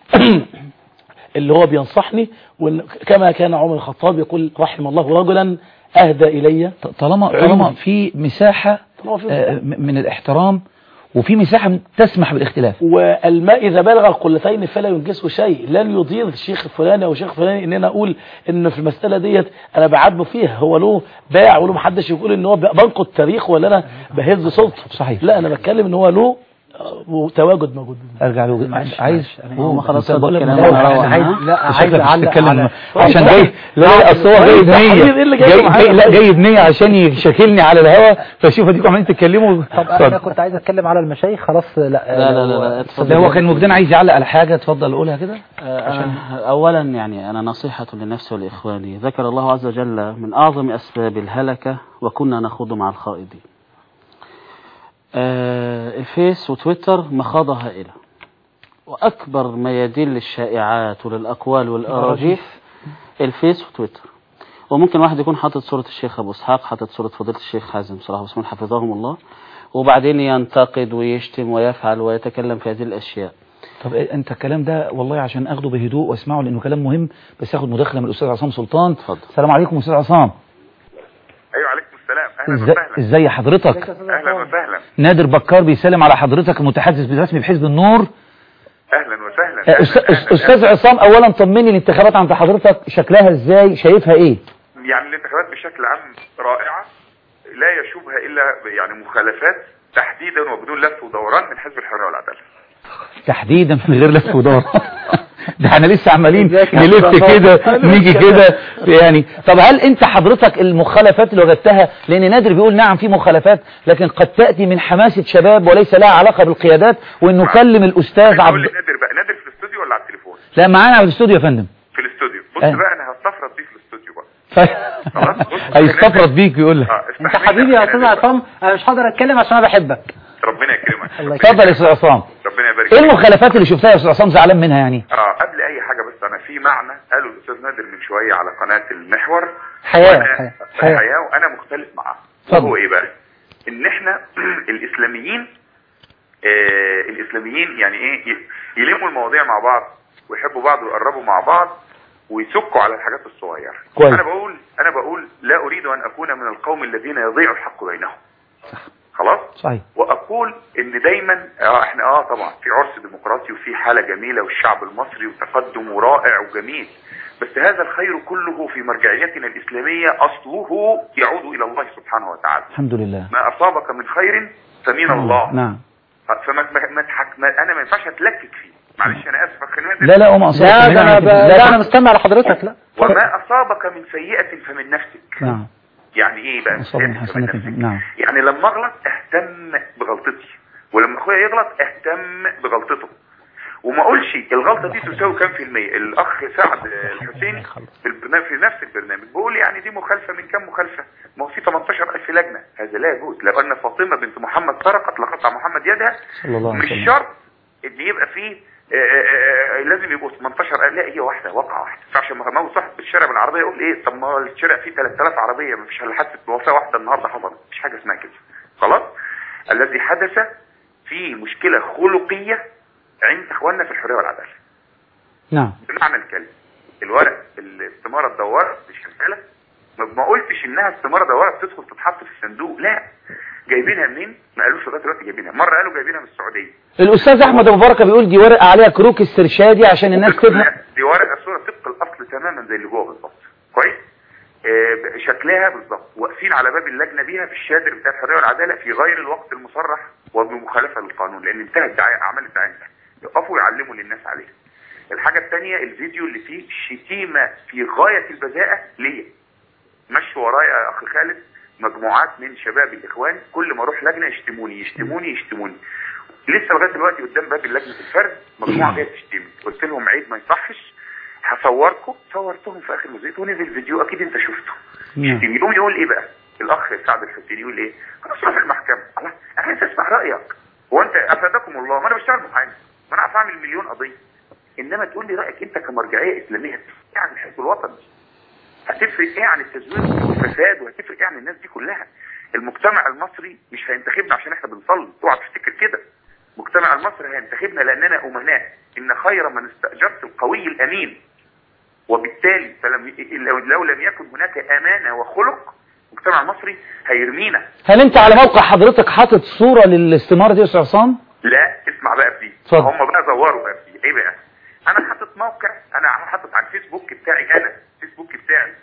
اللي هو بينصحني وإن كما كان عمر الخطاب يقول رحم الله رجلا أهدى إلي ط- طالما علمي. طالما في مساحة طالما في آه، م- من الاحترام وفي مساحة تسمح بالاختلاف والماء إذا بلغ القلتين فلا ينجسه شيء لن يضير الشيخ الفلاني أو الشيخ الفلاني إن أنا أقول إن في المسألة ديت أنا بعاتبه فيها هو له باع وله محدش يقول إن هو بنقد تاريخ ولا أنا بهز صوته صحيح. لا أنا بتكلم إن هو له آه، تواجد موجود ارجع له عايز هو ما خلاص بقول لك الكلام لا، أنا أنا روح. عايز لا عايز شكلك اعلق بتتكلم على عشان جاي لا لا اصل هو جاي طيب، حبيبي، بنية إيه اللي جايبه جاي معايا؟ جاي- لا جاي بنية عشان يشكلني على الهوا فشوف اديكم عمالين تتكلموا طب انا كنت عايز اتكلم على المشايخ خلاص لا لا لا لا, لا ده اتفضل. هو كان وجدان عايز يعلق على حاجة اتفضل قولها كده عشان أولا يعني أنا نصيحة لنفسي ولإخواني ذكر الله عز وجل من أعظم أسباب الهلكة وكنا نخوض مع الخائضين آه، الفيس وتويتر مخاضة هائلة وأكبر ما يدل الشائعات وللأقوال والأراجيف الفيس وتويتر وممكن واحد يكون حاطط صورة الشيخ أبو إسحاق حاطط صورة فضيلة الشيخ حازم صلاح وسلمان حفظهم الله وبعدين ينتقد ويشتم ويفعل ويتكلم في هذه الأشياء طب إيه، انت الكلام ده والله عشان اخده بهدوء واسمعه لانه كلام مهم بس ياخد مداخله من الاستاذ عصام سلطان اتفضل. السلام عليكم استاذ عصام ايوه عليكم السلام اهلا ازاي وسهلا ازاي حضرتك اهلا وسهلا نادر بكار بيسلم على حضرتك المتحدث بالرسمي بحزب النور اهلا وسهلا آه، أهلاً، أستاذ- أهلاً، استاذ عصام اولا طمني الانتخابات عند حضرتك شكلها ازاي شايفها ايه أهلاً. يعني الانتخابات بشكل عام رائعه لا يشوبها الا يعني مخالفات تحديدا وبدون لف ودوران من حزب الحريه والعداله تحديدا من غير لف ودوران ده احنا لسه عمالين نلف كده نيجي كده يعني طب هل انت حضرتك المخالفات اللي وجدتها لان نادر بيقول نعم في مخالفات لكن قد تأتي من حماسة شباب وليس لها علاقة بالقيادات وانه كلم الاستاذ عايز اقول عبد لنادر بقى نادر في الاستوديو ولا على التليفون لا معانا في الاستوديو يا فندم في الاستوديو بص أه. بقى انا هستفرد بيه في الاستوديو بقى ف... خلاص بص هيستفرد بيك يقول لك اه انت استحملني حبيبي يا عشان استاذ نادر بقى. عصام انا مش هقدر اتكلم عشان انا بحبك ربنا يكرمك ربنا اتفضل يا استاذ عصام ربنا يبارك ايه فيك. المخالفات اللي شفتها يا استاذ عصام زعلان منها يعني اه قبل اي حاجه بس انا في معنى قاله الاستاذ نادر من شويه على قناه المحور حياة وأنا- حياة حياة. حياة وانا مختلف معاه اتفضل. وهو ايه بقى ان احنا الاسلاميين آه الاسلاميين يعني ايه ي- يلموا المواضيع مع بعض ويحبوا بعض ويقربوا مع بعض ويسكوا على الحاجات الصغيره كويس. انا بقول انا بقول لا اريد ان اكون من القوم الذين يضيع الحق بينهم خلاص صحيح واقول ان دايما اه احنا اه طبعا في عرس ديمقراطي وفي حاله جميله والشعب المصري وتقدم رائع وجميل بس هذا الخير كله في مرجعيتنا الاسلاميه اصله يعود الى الله سبحانه وتعالى الحمد لله ما اصابك من خير فمن الله نعم فما ما ما تحك ما انا ما ينفعش اتلكك فيه معلش انا اسف خلينا لا لا هم اصلا لا ده انا ب... لا انا مستمع لحضرتك لا وما اصابك من سيئة فمن نفسك نعم يعني ايه بقى أصاب من سيئة حسنة فمن نفسك؟ نعم يعني لما اغلط اهتم بغلطتي ولما اخويا يغلط اهتم بغلطته وما اقولش الغلطه دي تساوي كام في المية الاخ سعد الحسيني في البرنامج في نفس البرنامج بيقول يعني دي مخالفه من كام مخالفه ما هو في 18000 لجنه هذا لا يجوز لو ان فاطمه بنت محمد سرقت لقطع محمد يدها صلى الله عليه مش وسلم شرط ان يبقى فيه آه، آه، آه، لازم يبقوا 18 لا هي واحده واقعه واحده ما ينفعش ما هو صاحب الشارع بالعربيه يقول ايه طب ما هو الشارع فيه 3000 عربيه ما فيش الا حادثه وفاه واحده النهارده حصلت مش حاجه اسمها كده خلاص الذي حدث في مشكله خلقيه عند اخواننا في الحريه والعداله نعم بمعنى الكلمه الورق الاستماره الدواره مش شغاله ما ما قلتش انها استماره دواره بتدخل تتحط في الصندوق لا جايبينها منين ما قالوش لغايه دلوقتي جايبينها مره قالوا جايبينها من السعوديه الأستاذ أحمد أبو بركة بيقول دي ورقة عليها كروك استرشادي عشان الناس تفهم لا، دي ورقه صوره طبق الاصل تماما زي اللي جوه بالظبط كويس آه، شكلها بالظبط واقفين على باب اللجنه بيها في الشادر بتاع الحريه والعداله في غير الوقت المصرح وبمخالفه للقانون لان انتهى الدعايه اعمال الدعايه انتهت يقفوا يعلموا للناس عليها الحاجه الثانيه الفيديو اللي فيه شتيمه في غايه البذاءه ليا مشي ورايا يا اخ خالد مجموعات من شباب الاخوان كل ما اروح لجنه يشتموني يشتموني يشتموني لسه لغايه دلوقتي قدام باب اللجنه الفرد مجموعه جايه تشتمني قلت لهم عيب ما يصحش هصوركم صورتهم في اخر مزيد ونزل فيديو اكيد انت شفته نعم. يشتم يقوم يقول ايه بقى الاخ سعد الحسيني يقول ايه خلاص روح المحكمه الله انا عايز اسمع رايك هو انت افادكم الله ما انا بشتغل محامي ما انا عارف اعمل مليون قضيه انما تقول لي رايك انت كمرجعيه اسلاميه ايه عن الحزب الوطني هتفرق ايه عن التزوير والفساد وهتفرق ايه عن الناس دي كلها المجتمع المصري مش هينتخبنا عشان احنا بنصلي اوعى تفتكر كده المجتمع المصري هينتخبنا لاننا امناء ان خير من استاجرت القوي الامين وبالتالي فلم ي- لو, لو لم يكن هناك امانه وخلق المجتمع المصري هيرمينا هل أنت على موقع حضرتك حاطط صورة للاستمارة دي يا أستاذ عصام؟ لا اسمع بقى في دي اتفضل. هم بقى زوروا بقى في دي ايه بقى انا حاطط موقع انا حاطط على الفيسبوك بتاعي انا الفيسبوك بتاعي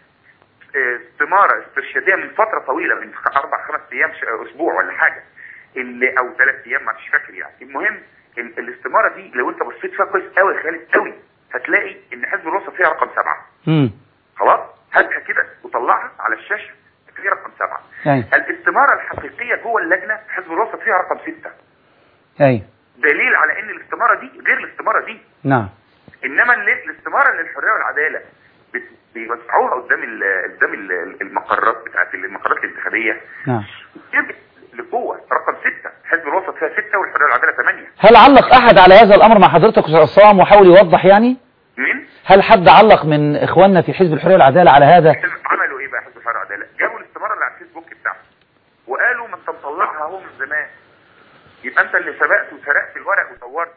اه، استماره استرشاديه من فتره طويله من خ- اربع خمس ايام ش- اسبوع ولا حاجه اللي او ثلاث ايام مش فاكر يعني المهم ال- الاستماره دي لو انت بصيت فيها كويس قوي يا خالد قوي هتلاقي ان حزب الوسط فيها رقم سبعه امم خلاص هاتها كده وطلعها على الشاشه فيها رقم سبعه أيوة الاستماره الحقيقيه جوه اللجنه حزب الوسط فيها رقم سته أيوة دليل على ان الاستماره دي غير الاستماره دي نعم انما اللي- الاستماره للحريه والعداله بت- بيوزعوها قدام ال- قدام ال- المقرات بتاعت المقرات الانتخابيه نعم يرجع لجوه رقم سته حزب الوسط فيها سته والحريه والعداله ثمانيه هل علق أحد على هذا الأمر مع حضرتك أستاذ عصام وحاول يوضح يعني؟ مين؟ هل حد علق من إخواننا في حزب الحرية والعدالة على هذا؟ عملوا ايه بقى حزب الحريه والعداله؟ جابوا الاستماره اللي على الفيسبوك بتاعهم وقالوا ما انت مطلعها اهو من زمان يبقى انت اللي سبقت وسرقت الورق وصورت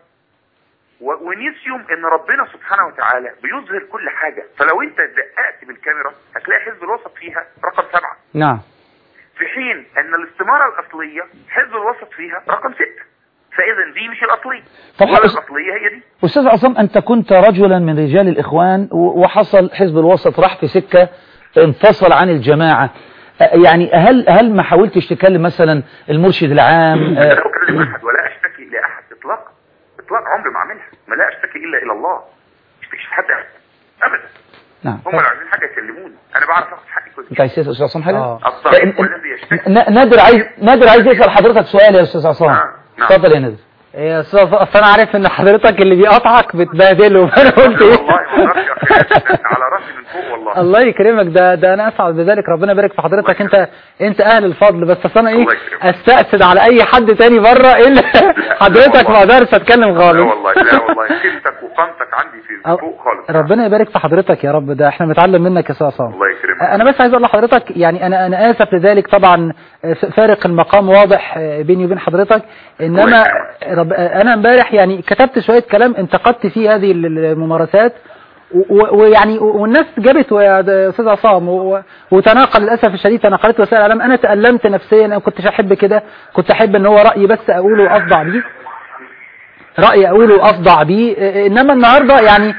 و- ونسيوا ان ربنا سبحانه وتعالى بيظهر كل حاجه فلو انت دققت بالكاميرا هتلاقي حزب الوسط فيها رقم سبعه نعم في حين ان الاستماره الاصليه حزب الوسط فيها رقم سته فاذا دي مش الاصليه طب ولا حضرتك- الاصليه هي دي أستاذ عصام أنت كنت رجلا من رجال الإخوان و- وحصل حزب الوسط راح في سكة انفصل عن الجماعة أ- يعني هل هل ما حاولتش تكلم مثلا المرشد العام لا أ، اكلم احد ولا اشتكي لاحد اطلاقا اطلاق عمري ما اعملها ما لا اشتكي الا الى الله ما اشتكيش لحد ابدا نعم هم اللي عايزين حاجه يكلموني انا بعرف اخد حقي كويس أنت عايز تسأل أستاذ عصام حاجة؟ آه. الضعيف والذي يشتكي ن- نادر عايز نادر عايز يسأل حضرتك سؤال يا أستاذ عصام نعم، نعم. اتفضل يا نادر يا استاذ اصل انا عارف ان حضرتك اللي بيقطعك بتبهدله فانا قلت والله ايه ما اعرفش يا أخي، على راسي من فوق والله الله يكرمك ده ده انا اسعد بذلك ربنا يبارك في حضرتك انت انت اهل الفضل بس اصل انا ايه الله يكرمك. استأسد على اي حد تاني بره الا حضرتك ما اقدرش اتكلم لا خالص والله لا والله قيمتك وقامتك عندي في أو- فوق خالص ربنا يبارك في حضرتك يا رب ده احنا بنتعلم منك يا استاذ عصام الله يكرمك انا بس عايز اقول لحضرتك يعني انا انا اسف لذلك طبعا فارق المقام واضح بيني وبين حضرتك انما رب انا امبارح يعني كتبت شويه كلام انتقدت فيه هذه الممارسات و- و- ويعني والناس جابت يا استاذ عصام و- وتناقل للاسف الشديد تناقلت وسائل الاعلام انا تالمت نفسيا انا كنتش احب كده كنت احب ان هو رايي بس اقوله وافضع بيه رايي اقوله وافضع بيه انما النهارده يعني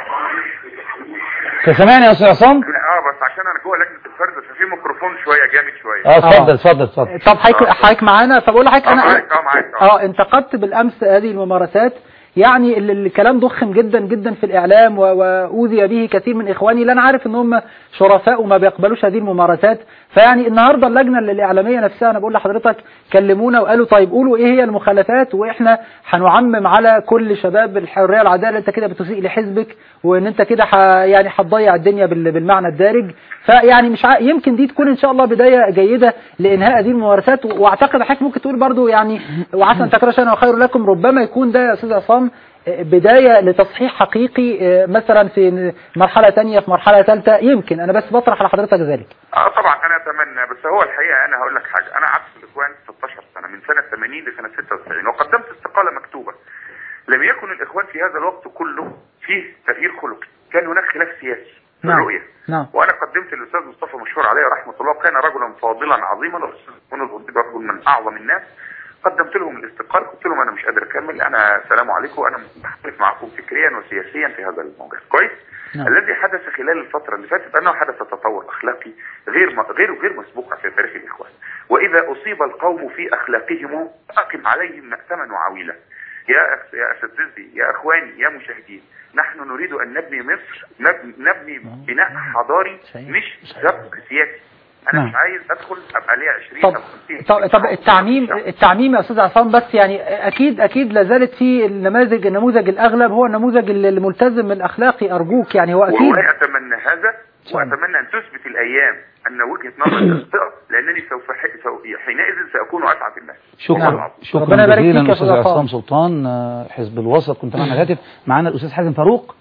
تسمعني يا أستاذ عصام؟ اه بس عشان انا جوه لجنه الفرد ففي ميكروفون شويه جامد شويه اه اتفضل اتفضل اتفضل طب حضرتك حضرتك معانا طب اقول لحضرتك اه انا معاك اه معاك اه اه انتقدت بالامس هذه الممارسات يعني ال- الكلام ضخم جدا جدا في الإعلام و- وأوذي به كثير من إخواني لأن عارف إن هم شرفاء وما بيقبلوش هذه الممارسات فيعني النهاردة اللجنة الإعلامية نفسها أنا بقول لحضرتك كلمونا وقالوا طيب قولوا إيه هي المخالفات وإحنا هنعمم على كل شباب الحرية والعدالة أنت كده بتسيء لحزبك وإن أنت كده ح- يعني هتضيع الدنيا بال- بالمعنى الدارج فيعني مش ع... يمكن دي تكون إن شاء الله بداية جيدة لإنهاء هذه الممارسات و- وأعتقد حضرتك ممكن تقول برضو يعني وعسى أن تكرهوا شيئا وخير لكم ربما يكون ده يا أستاذ عصام بداية لتصحيح حقيقي مثلا في مرحلة تانية في مرحلة ثالثة يمكن أنا بس بطرح على حضرتك ذلك اه طبعا انا اتمنى بس هو الحقيقه انا هقول لك حاجه انا قعدت في الاخوان 16 سنه من سنه 80 لسنه 96 وقدمت استقاله مكتوبه لم يكن الاخوان في هذا الوقت كله فيه تغيير خلقي كان هناك خلاف سياسي في نعم. الرؤيه نعم وانا قدمت للاستاذ مصطفى مشهور عليه رحمه الله كان رجلا فاضلا عظيما والاستاذ منى الغندي رجل من اعظم الناس قدمت لهم الاستقالة قلت لهم انا مش قادر اكمل انا سلام عليكم انا مختلف معكم فكريا وسياسيا في هذا الموضوع كويس نعم. الذي حدث خلال الفترة اللي فاتت انه حدث تطور اخلاقي غير م... غير غير مسبوق في تاريخ الاخوان واذا اصيب القوم في اخلاقهم اقم عليهم مأتما وعويلا يا أخ- يا اساتذتي يا اخواني يا مشاهدين نحن نريد ان نبني مصر نبني, نبني بناء حضاري مش سبق سياسي انا نعم. مش عايز ادخل ابقى ليا 20 طب او 50 طب, طب التعميم التعميم يا استاذ عصام بس يعني اكيد اكيد لا زالت في النماذج النموذج الاغلب هو النموذج الملتزم الاخلاقي ارجوك يعني هو اكيد والله اتمنى هذا واتمنى ان تثبت الايام ان وجهه نظري تخطئ لانني سوف ح- سو- حينئذ ساكون اسعد الناس شكرا نعم. شكرا ربنا يبارك جزيلا فيك يا استاذ أستاذ عصام. عصام سلطان آه، حزب الوسط كنت معنا الهاتف معنا الاستاذ حازم فاروق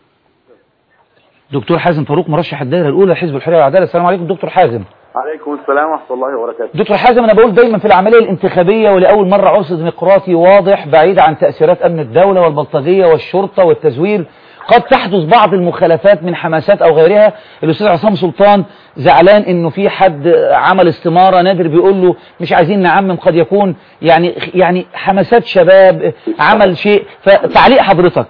دكتور حازم فاروق مرشح الدائره الاولى لحزب الحريه والعداله السلام عليكم دكتور حازم عليكم السلام ورحمة الله وبركاته دكتور حازم انا بقول دايما في العمليه الانتخابيه ولاول مره عرس ديمقراطي واضح بعيد عن تاثيرات امن الدوله والبلطجيه والشرطه والتزوير قد تحدث بعض المخالفات من حماسات او غيرها الاستاذ عصام سلطان زعلان انه في حد عمل استماره نادر بيقول له مش عايزين نعمم قد يكون يعني يعني حماسات شباب عمل شيء فتعليق حضرتك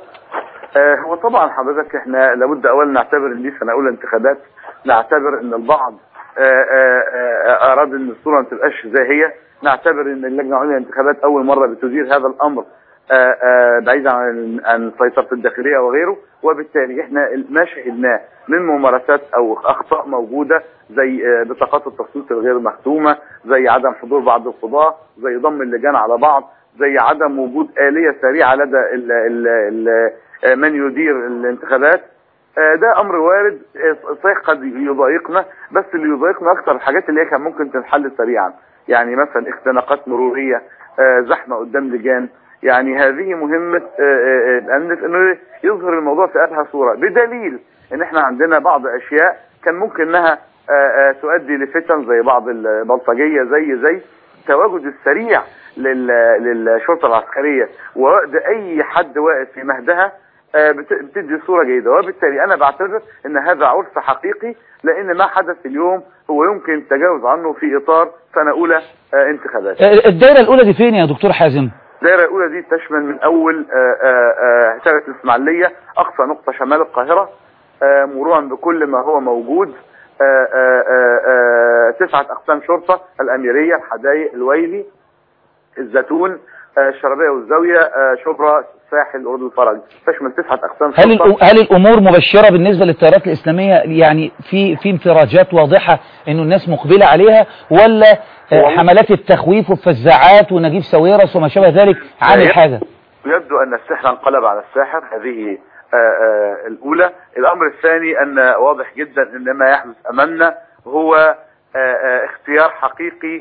آه هو طبعا حضرتك احنا لابد اولا نعتبر ان دي سنة اولى انتخابات نعتبر ان البعض آه آه آه اراد ان الصورة ما تبقاش زي هي نعتبر ان اللجنة العليا للانتخابات اول مرة بتدير هذا الامر آه آه بعيدا عن عن سيطرة الداخلية وغيره وبالتالي احنا ما شهدناه من ممارسات او اخطاء موجودة زي آه بطاقات التصويت الغير مختومة زي عدم حضور بعض القضاة زي ضم اللجان على بعض زي عدم وجود آلية سريعة لدى ال ال ال آه، من يدير الانتخابات آه، ده امر وارد آه، صحيح قد يضايقنا بس اللي يضايقنا اكتر الحاجات اللي هي كان ممكن تنحل سريعا يعني مثلا اختناقات مرورية آه، زحمة قدام لجان يعني هذه مهمة آه، آه، الامن انه يظهر الموضوع في ابهى صورة بدليل ان احنا عندنا بعض اشياء كان ممكن انها آه، آه، تؤدي لفتن زي بعض البلطجية زي زي التواجد السريع لل- للشرطة العسكرية ووقت اي حد واقف في مهدها آه، بت- بتدي صورة جيدة وبالتالي انا بعتبر ان هذا عرس حقيقي لان ما حدث اليوم هو يمكن التجاوز عنه في اطار سنة اولى آه، انتخابات الدائره الاولى دي فين يا دكتور حازم الدائرة الأولى دي تشمل من أول آه، آه، آه، شارع الإسماعيلية أقصى نقطة شمال القاهرة آه، مرورا بكل ما هو موجود آه، آه، آه، آه، تسعة أقسام شرطة الأميرية الحدائق الويلي الزيتون آه، الشربية والزاوية آه، شبرا ساحل أرض الفرج تشمل تسعة أقسام هل شرطة الأ- هل الامور مبشره بالنسبه للتيارات الاسلاميه يعني في في انفراجات واضحه انه الناس مقبله عليها ولا آه، والله. حملات التخويف والفزاعات ونجيب ساويرس وما شابه ذلك عامل يب- حاجه يبدو أن السحر انقلب على الساحر هذه آه، آه، الأولى الأمر الثاني أن واضح جدا أن ما يحدث أمامنا هو آه، آه، اختيار حقيقي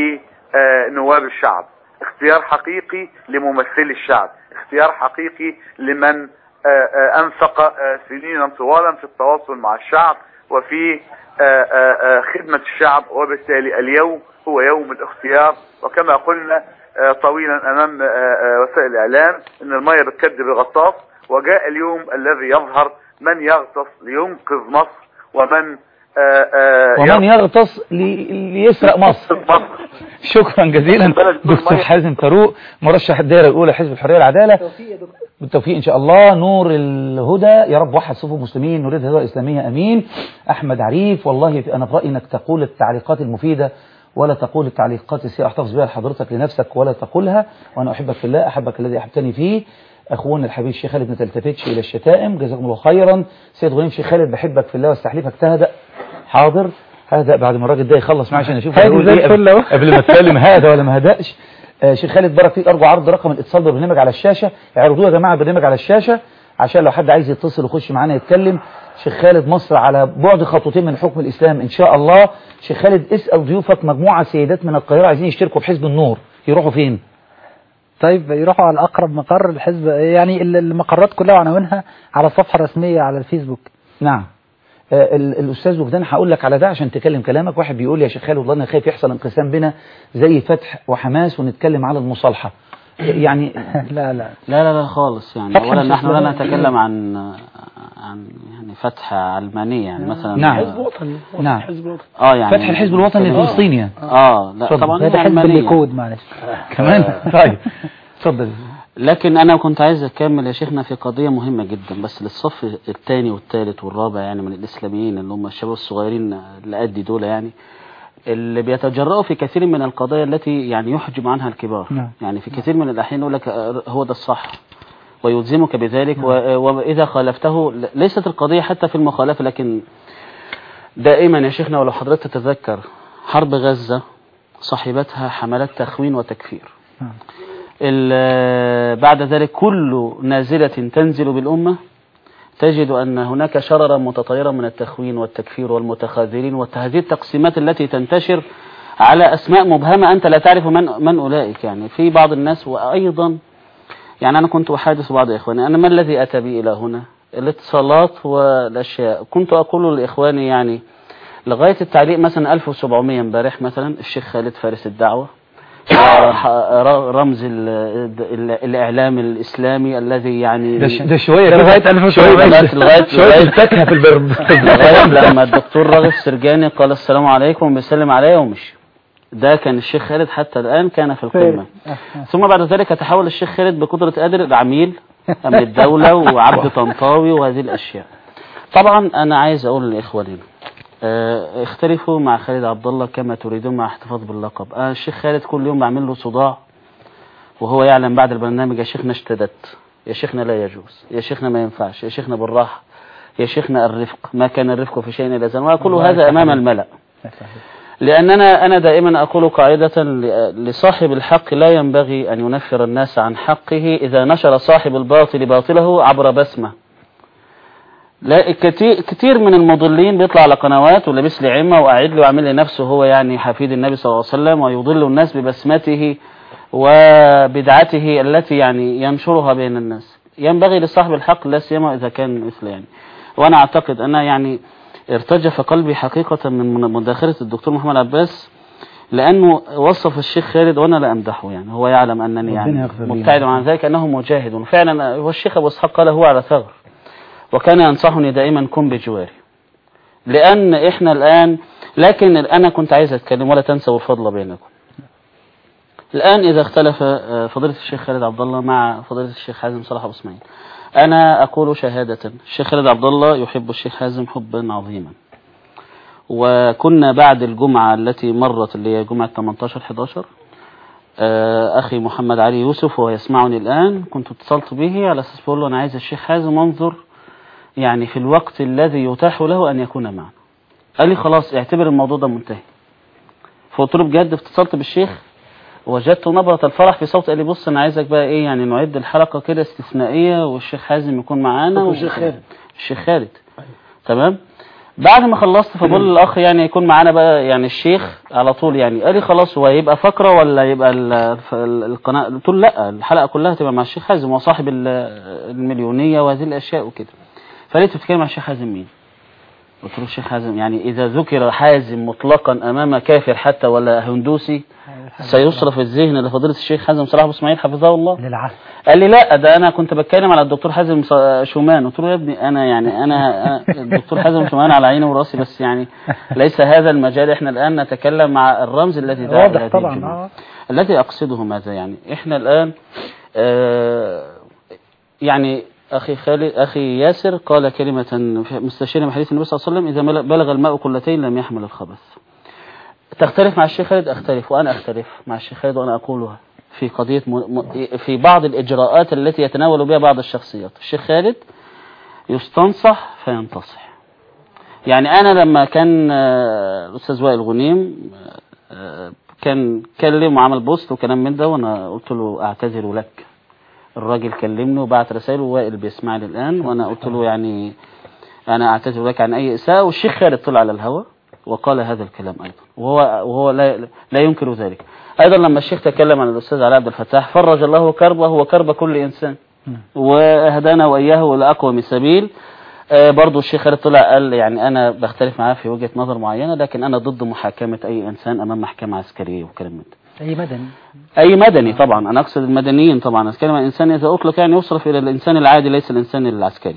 لنواب الشعب اختيار حقيقي لممثلي الشعب اختيار حقيقي لمن آه، آه، أنفق آه، سنينا طوالا في التواصل مع الشعب وفي آه، آه، آه، خدمة الشعب وبالتالي اليوم هو يوم الاختيار وكما قلنا آه، طويلا امام آه، آه، وسائل الاعلام ان الميه بتكدب الغطاس وجاء اليوم الذي يظهر من يغطس لينقذ مصر ومن آه، آه، ومن يغطس يغطس لي- ليسرق مصر مصر شكرا جزيلا بلد دون دكتور مية. حازم فاروق مرشح الدائره الاولى حزب الحريه والعداله بالتوفيق ان شاء الله نور الهدى يا رب وحد صفوف المسلمين نريد الهدى الاسلاميه امين احمد عريف والله انا في رايي انك تقول التعليقات المفيده ولا تقول التعليقات السيئة احتفظ بها لحضرتك لنفسك ولا تقولها وأنا أحبك في الله أحبك الذي أحبتني فيه أخونا الحبيب الشيخ خالد ما تلتفتش إلى الشتائم جزاكم الله خيرا سيد غنيم شيخ خالد بحبك في الله واستحلفك تهدأ حاضر هذا بعد ما الراجل ده يخلص معي عشان اشوف هادي هيقول زي إيه الفل أهو. قبل ما اتكلم هذا ولا ما هدأش آه شيخ خالد بارك فيك ارجو عرض رقم الاتصال بالبرنامج على الشاشه اعرضوه يا جماعه البرنامج على الشاشه عشان لو حد عايز يتصل ويخش معانا يتكلم شيخ خالد مصر على بعد خطوتين من حكم الاسلام ان شاء الله شيخ خالد اسال ضيوفك مجموعه سيدات من القاهره عايزين يشتركوا في حزب النور يروحوا فين طيب يروحوا على أقرب مقر الحزب يعني ال- المقرات كلها وعناوينها على الصفحة الرسمية على الفيسبوك نعم آه، ال- الاستاذ وجدان هقول لك على ده عشان تكلم كلامك واحد بيقول لي يا شيخ خالد والله انا خايف يحصل انقسام بينا زي فتح وحماس ونتكلم على المصالحه يعني لا لا لا لا لا خالص يعني فتح اولا نحن لا الإسلام. نتكلم عن عن يعني فتح علمانيه يعني مثلا نعم. حزب وطني نعم. حزب وطني اه يعني فتح الحزب الوطني الفلسطيني يعني. اه لا اتفضل. طبعا ده هي حزب علمانيه الليكود معلش كمان طيب اتفضل لكن انا كنت عايز اكمل يا شيخنا في قضيه مهمه جدا بس للصف الثاني والثالث والرابع يعني من الاسلاميين اللي هم الشباب الصغيرين اللي قد دول يعني اللي بيتجرؤوا في كثير من القضايا التي يعني يحجم عنها الكبار نعم. يعني في كثير من الاحيان يقول لك آه، هو ده الصح ويلزمك بذلك و- واذا خالفته ل- ليست القضيه حتى في المخالفه لكن دائما يا شيخنا ولو حضرتك تتذكر حرب غزه صاحبتها حملات تخوين وتكفير نعم. ال- بعد ذلك كل نازلة تنزل بالأمة تجد أن هناك شررا متطيرا من التخوين والتكفير والمتخاذلين وهذه التقسيمات التي تنتشر على أسماء مبهمة أنت لا تعرف من, من أولئك يعني في بعض الناس وأيضا يعني أنا كنت أحادث بعض إخواني أنا ما الذي أتى بي إلى هنا الاتصالات والأشياء كنت أقول لإخواني يعني لغاية التعليق مثلا 1700 امبارح مثلا الشيخ خالد فارس الدعوة ر- رمز ال ال الإعلام الإسلامي الذي يعني ده ش- ده شويه ده لغاية كده- 1700. شويه لغاية- لغاية- شويه لغاية- الفاكهه في البرد لغاية لما الدكتور راغب سرجاني قال السلام عليكم وبيسلم عليا ومشي ده كان الشيخ خالد حتى الآن كان في القمة ثم بعد ذلك تحول الشيخ خالد بقدرة قادر العميل أمن الدولة وعبد طنطاوي وهذه الأشياء طبعا أنا عايز أقول لإخواننا آه، اختلفوا مع خالد عبد الله كما تريدون مع احتفاظ باللقب آه الشيخ خالد كل يوم بعمل له صداع وهو يعلم بعد البرنامج يا شيخنا اشتدت يا شيخنا لا يجوز يا شيخنا ما ينفعش يا شيخنا بالراحة يا شيخنا الرفق ما كان الرفق في شيء إلا زمان وأقول هذا أمام الملأ لأننا أنا دائما أقول قاعدة ل- لصاحب الحق لا ينبغي أن ينفر الناس عن حقه إذا نشر صاحب الباطل باطله عبر بسمة لا كتير, كتير من المضلين بيطلع على قنوات ولابس لي عمة وقاعد له وعامل لنفسه هو يعني حفيد النبي صلى الله عليه وسلم ويضل الناس ببسمته وبدعته التي يعني ينشرها بين الناس ينبغي لصاحب الحق لا سيما إذا كان مثل يعني وأنا أعتقد أنا يعني ارتجف قلبي حقيقة من من مداخلة الدكتور محمد عباس لأنه وصف الشيخ خالد وأنا لا أمدحه يعني هو يعلم أنني ربنا يعني يغفر لي. مبتعد عن ذلك أنه مجاهد وفعلا هو الشيخ أبو إسحاق قال هو على ثغر وكان ينصحني دائما كن بجواري لأن إحنا الآن لكن أنا كنت عايز أتكلم ولا تنسوا الفضل بينكم الآن إذا اختلف آه، فضيلة الشيخ خالد عبد الله مع فضيلة الشيخ حازم صلاح أبو اسماعيل أنا أقول شهادة الشيخ خالد عبد الله يحب الشيخ حازم حبا عظيما وكنا بعد الجمعة التي مرت اللي هي جمعة 18 11 آه، أخي محمد علي يوسف وهو يسمعني الآن كنت اتصلت به على أساس بقول له أنا عايز الشيخ حازم انظر يعني في الوقت الذي يتاح له أن يكون معنا قال لي خلاص اعتبر الموضوع ده منتهي فقلت له بجد اتصلت بالشيخ وجدت نبرة الفرح في صوت قال لي بص أنا عايزك بقى إيه يعني نعد الحلقة كده استثنائية والشيخ حازم يكون معانا هو الشيخ و- خالد. الشيخ خالد تمام بعد ما خلصت فبقول للاخ يعني يكون معانا بقى يعني الشيخ على طول يعني قال لي خلاص هو يبقى فقره ولا يبقى ال- الف- ال- القناه قلت له لا الحلقه كلها تبقى مع الشيخ حازم هو صاحب ال- المليونيه وهذه الاشياء وكده فقال لي بتتكلم مع الشيخ حازم مين؟ قلت له الشيخ حازم يعني اذا ذكر حازم مطلقا امام كافر حتى ولا هندوسي سيصرف الذهن لفضيله الشيخ حازم صلاح ابو اسماعيل حفظه الله للعهد قال لي لا ده انا كنت بتكلم على الدكتور حازم ص- شومان قلت له يا ابني انا يعني انا أنا- الدكتور حازم شومان على عيني وراسي بس يعني ليس هذا المجال احنا الان نتكلم مع الرمز الذي دعا إلى واضح هذه طبعا الجماعة. آه. الذي اقصده ماذا يعني احنا الان آه يعني اخي خالد اخي ياسر قال كلمه في- مستشيرا من حديث النبي صلى الله عليه وسلم اذا مل- بلغ الماء قلتين لم يحمل الخبث تختلف مع الشيخ خالد أختلف وأنا أختلف مع الشيخ خالد وأنا أقولها في قضية م... م... في بعض الإجراءات التي يتناول بها بعض الشخصيات الشيخ خالد يستنصح فينتصح يعني أنا لما كان آه، الأستاذ وائل غنيم آه، كان كلم وعمل بوست وكلام من ده وأنا قلت له أعتذر لك الراجل كلمني وبعت رسائل ووائل بيسمعني الآن وأنا قلت له يعني أنا أعتذر لك عن أي إساءة والشيخ خالد طلع على الهواء وقال هذا الكلام أيضا وهو, وهو لا, لا ينكر ذلك أيضا لما الشيخ تكلم عن الأستاذ علي عبد الفتاح فرج الله كربه وكرب كل إنسان وهدانا وإياه إلى أقوم سبيل آه، برضو الشيخ خالد طلع قال يعني أنا بختلف معاه في وجهة نظر معينة لكن أنا ضد محاكمة أي إنسان أمام محكمة عسكرية وكلام من ده أي مدني أي مدني طبعا أنا أقصد المدنيين طبعا أتكلم عن الإنسان إذا أطلق يعني يصرف إلى الإنسان العادي ليس الإنسان العسكري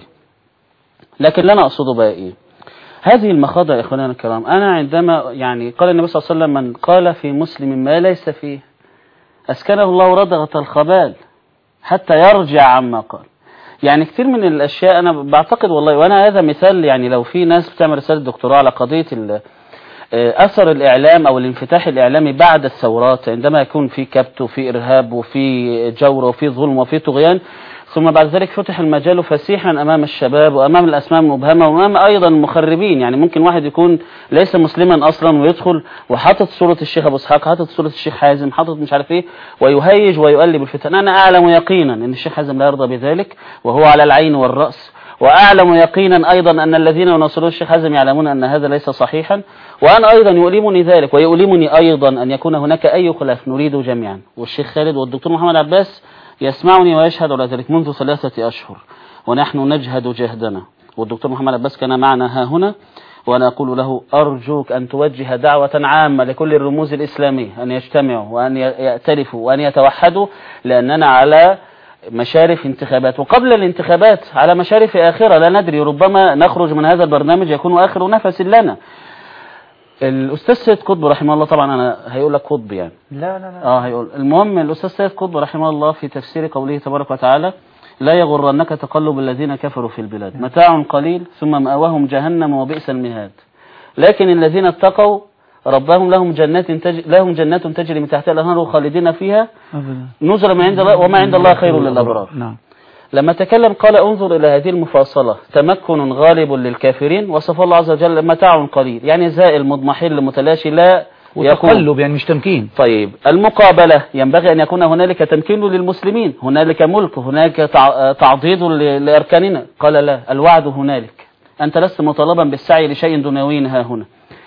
لكن اللي أنا أقصده بقى إيه هذه المخاضة يا إخواننا الكرام أنا عندما يعني قال النبي صلى الله عليه وسلم من قال في مسلم ما ليس فيه أسكنه الله ردغة الخبال حتى يرجع عما قال يعني كتير من الأشياء أنا بعتقد والله وأنا هذا مثال يعني لو في ناس بتعمل رسالة دكتوراه على قضية ال- آه، أثر الإعلام أو الانفتاح الإعلامي بعد الثورات عندما يكون في كبت وفي إرهاب وفي جور وفي ظلم وفي طغيان ثم بعد ذلك فتح المجال فسيحا أمام الشباب وأمام الأسماء المبهمة وأمام أيضا المخربين يعني ممكن واحد يكون ليس مسلما أصلا ويدخل وحاطط صورة الشيخ أبو إسحاق حاطط صورة الشيخ حازم حاطط مش عارف إيه ويهيج ويقلب الفتن أنا أعلم يقينا أن الشيخ حازم لا يرضى بذلك وهو على العين والرأس وأعلم يقينا أيضا أن الذين يناصرون الشيخ حازم يعلمون أن هذا ليس صحيحا وأنا أيضا يؤلمني ذلك ويؤلمني أيضا أن يكون هناك أي خلاف نريد جميعا والشيخ خالد والدكتور محمد عباس يسمعني ويشهد على ذلك منذ ثلاثة أشهر ونحن نجهد جهدنا والدكتور محمد عباس كان معنا ها هنا وأنا أقول له أرجوك أن توجه دعوة عامة لكل الرموز الإسلامية أن يجتمعوا وأن يأتلفوا وأن يتوحدوا لأننا على مشارف انتخابات وقبل الانتخابات على مشارف آخرة لا ندري ربما نخرج من هذا البرنامج يكون آخر نفس لنا الأستاذ سيد قطب رحمه الله طبعا أنا هيقول لك قطب يعني لا لا لا اه هيقول المهم الأستاذ سيد قطب رحمه الله في تفسير قوله تبارك وتعالى لا يغرنك تقلب الذين كفروا في البلاد متاع قليل ثم مأواهم جهنم وبئس المهاد لكن الذين اتقوا ربهم لهم جنات تج... لهم جنات تجري من تحتها الأنهار خالدين فيها أبدا نزلا من عند الله وما عند الله خير للأبرار نعم لما تكلم قال انظر إلى هذه المفاصلة تمكن غالب للكافرين وصف الله عز وجل متاع قليل يعني زائل مضمحل متلاشي لا يكون وتقلب يعني مش تمكين طيب المقابلة ينبغي أن يكون هنالك تمكين للمسلمين هنالك ملك هناك تع- تعضيد ل- لأركاننا قال لا الوعد هنالك أنت لست مطالبا بالسعي لشيء دنيوي ها هنا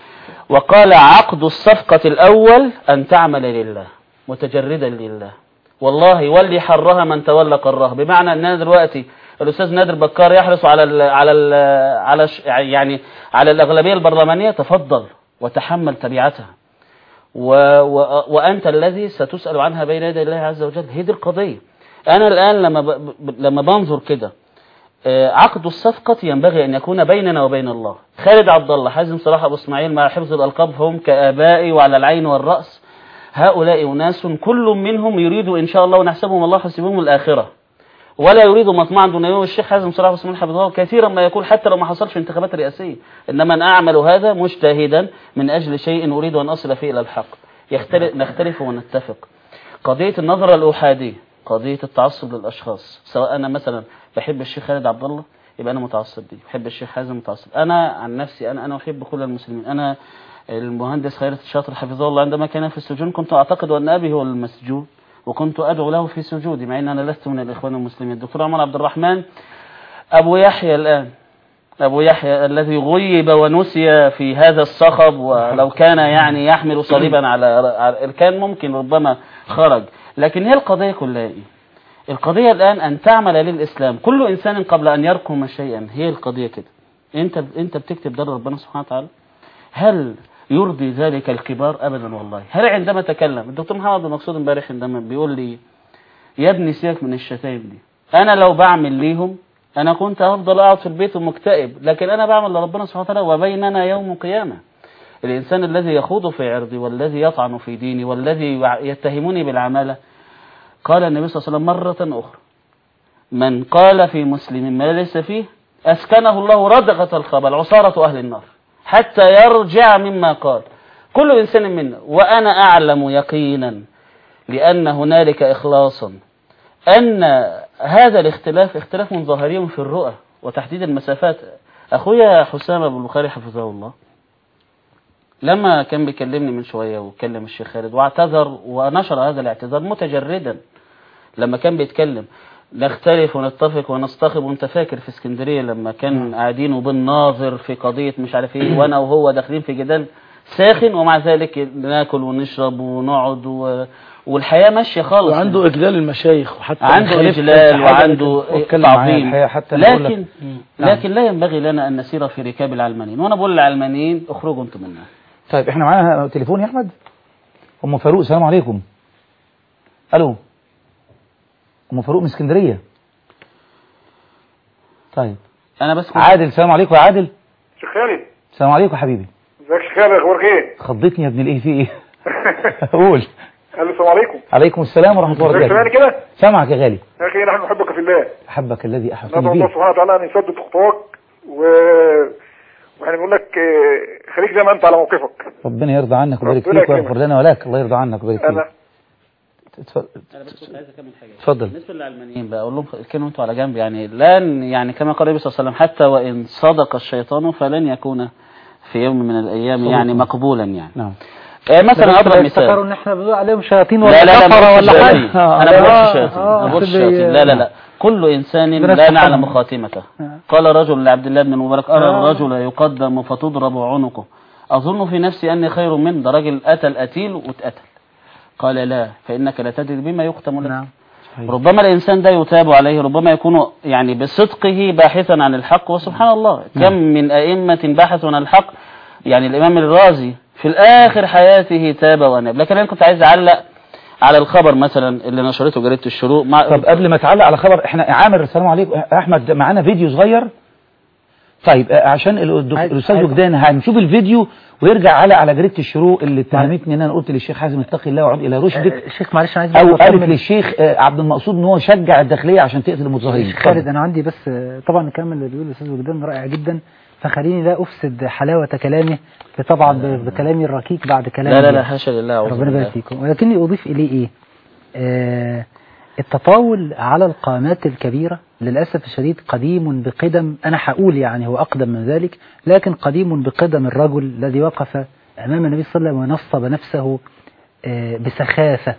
وقال عقد الصفقة الأول أن تعمل لله متجردا لله والله يولي حرها من تولى قرها بمعنى أننا دلوقتي الأستاذ نادر بكار يحرص على ال على ال على ش- يعني على الأغلبية البرلمانية تفضل وتحمل تبعتها و و وأنت الذي ستسأل عنها بين يدي الله عز وجل هي دي القضية أنا الآن لما ب... ب- لما بنظر كده آه، عقد الصفقة ينبغي أن يكون بيننا وبين الله خالد عبد الله حازم صلاح أبو إسماعيل مع حفظ الألقاب هم كآبائي وعلى العين والرأس هؤلاء أناس كل منهم يريد إن شاء الله ونحسبهم الله حسبهم الآخرة ولا يريد مطمعا دنيوي والشيخ حازم صلاح أبو إسماعيل حفظه الله كثيرا ما يقول حتى لو ما حصلش انتخابات رئاسية إنما أنا أعمل هذا مجتهدا من أجل شيء أريد أن أصل فيه إلى الحق يختلف نختلف ونتفق قضية النظرة الأحادية قضية التعصب للأشخاص سواء أنا مثلا بحب الشيخ خالد عبد الله يبقى أنا متعصب بيه بحب الشيخ حازم متعصب أنا عن نفسي أنا أنا أحب كل المسلمين أنا المهندس خيرت الشاطر حفظه الله عندما كان في السجون كنت أعتقد أن أبي هو المسجون وكنت أدعو له في سجودي مع أن أنا لست من الإخوان المسلمين الدكتور عمر عبد الرحمن أبو يحيى الآن أبو يحيى الذي غيب ونسي في هذا الصخب ولو كان يعني يحمل صليبا على على- كان ممكن ربما خرج لكن هي القضية كلها إيه؟ القضية الآن أن تعمل للإسلام كل إنسان قبل أن يرقم شيئا هي القضية كده أنت أنت بتكتب ده ربنا سبحانه وتعالى هل يرضي ذلك الكبار أبدا والله هل عندما تكلم الدكتور محمد بن مقصود امبارح عندما بيقول لي يا ابني سيبك من الشتايم دي أنا لو بعمل ليهم أنا كنت هفضل أقعد في البيت ومكتئب لكن أنا بعمل لربنا سبحانه وتعالى وبيننا يوم قيامة الإنسان الذي يخوض في عرضي والذي يطعن في ديني والذي يع- يتهمني بالعمالة قال النبي صلى الله عليه وسلم مرة أخرى من قال في مسلم ما ليس فيه أسكنه الله ردغة الخبل عصارة أهل النار حتى يرجع مما قال كل إنسان منا وأنا أعلم يقينا لأن هنالك إخلاصا أن هذا الاختلاف اختلاف ظاهري في الرؤى وتحديد المسافات أخويا حسام أبو البخاري حفظه الله لما كان بيكلمني من شوية وكلم الشيخ خالد واعتذر ونشر هذا الاعتذار متجردا لما كان بيتكلم نختلف ونتفق ونصطخب وانت فاكر في اسكندرية لما كان قاعدين وبالناظر في قضية مش عارف ايه وانا وهو داخلين في جدال ساخن ومع ذلك ناكل ونشرب ونقعد و... والحياة ماشية خالص وعنده إجلال المشايخ وحتى عنده خليفة إجلال حاجة وعنده واتكلم معايا تعظيم الحقيقة حتى أنا أقول لك- لكن نعم. لكن لا ينبغي لنا أن نسير في ركاب العلمانيين وأنا بقول للعلمانيين اخرجوا أنتم منها طيب احنا معانا تليفون يا احمد ام فاروق السلام عليكم الو ام فاروق من اسكندريه طيب أنا بس كنت- عادل السلام عليكم يا عادل شيخ خالد السلام عليكم يا حبيبي ازيك يا شيخ خالد اخبارك ايه؟ خضتني يا ابن الايه في ايه قول قال السلام عليكم عليكم السلام ورحمه الله ازيك سامعني وبركاته كده؟ سامعك يا غالي يا اخي نحن نحبك في الله احبك الذي احببتني ندعو الله به سبحانه وتعالى ان يسدد خطواك و واحنا بنقول لك آه، خليك زي ما انت على موقفك ربنا يرضى عنك ويبارك ربنا فيك ويغفر يكرمك. لنا ولك الله يرضى عنك ويبارك انا فيك اتفضل أنا بس كنت عايز أكمل حاجة اتفضل بالنسبة للعلمانيين بقى أقول لهم كانوا أنتوا على جنب يعني لن يعني كما قال النبي صلى الله عليه وسلم حتى وإن صدق الشيطان فلن يكون في يوم من الأيام صدق. يعني مقبولا يعني نعم آه، مثلا أضرب افتكروا مثال ان احنا بنقول عليهم شياطين لا ولا لا لا ما كفره بقولش ولا شياطين. حاجه انا ما بقولش آه، شياطين آه، ما بقولش أصل شياطين لا لا لا كل انسان ربنا لا سبحانه. نعلم خاتمته آه. قال رجل لعبد الله بن المبارك ارى آه. الرجل يقدم فتضرب عنقه اظن في نفسي اني خير منه ده راجل قتل قتيل واتقتل قال لا فانك لا تدري بما يختم لك نعم ربما الإنسان ده يتاب عليه ربما يكون يعني بصدقه باحثا عن الحق وسبحان الله كم من أئمة بحثوا عن الحق يعني الإمام الرازي في الآخر حياته تاب وأناب لكن أنا كنت عايز أعلق على الخبر مثلا اللي نشرته جريدة الشروق مع طب قبل ما تعلق على خبر احنا عامر السلام عليكم احمد معانا فيديو صغير طيب آه، عشان ال- الدك- عايز- الاستاذ عايز- وجدان هنشوف الفيديو ويرجع على على جريده الشروق اللي اتهمتني ان انا قلت للشيخ حازم اتقي الله وعد الى رشدك الشيخ معلش انا عايز او بس قالت أكمل. للشيخ آه، عبد المقصود ان هو شجع الداخليه عشان تقتل المتظاهرين الشيخ خالد انا عندي بس آه، طبعا الكلام اللي بيقوله الاستاذ وجدان رائع جدا فخليني لا افسد حلاوه كلامه طبعا ب- بكلامي الركيك بعد كلامي لا لا لا حاشا لله أعوذ ربنا بالله. يبارك فيكم ولكني اضيف اليه ايه آه التطاول على القامات الكبيرة للأسف الشديد قديم بقدم أنا هقول يعني هو أقدم من ذلك لكن قديم بقدم الرجل الذي وقف أمام النبي صلى الله عليه وسلم ونصب نفسه آه بسخافة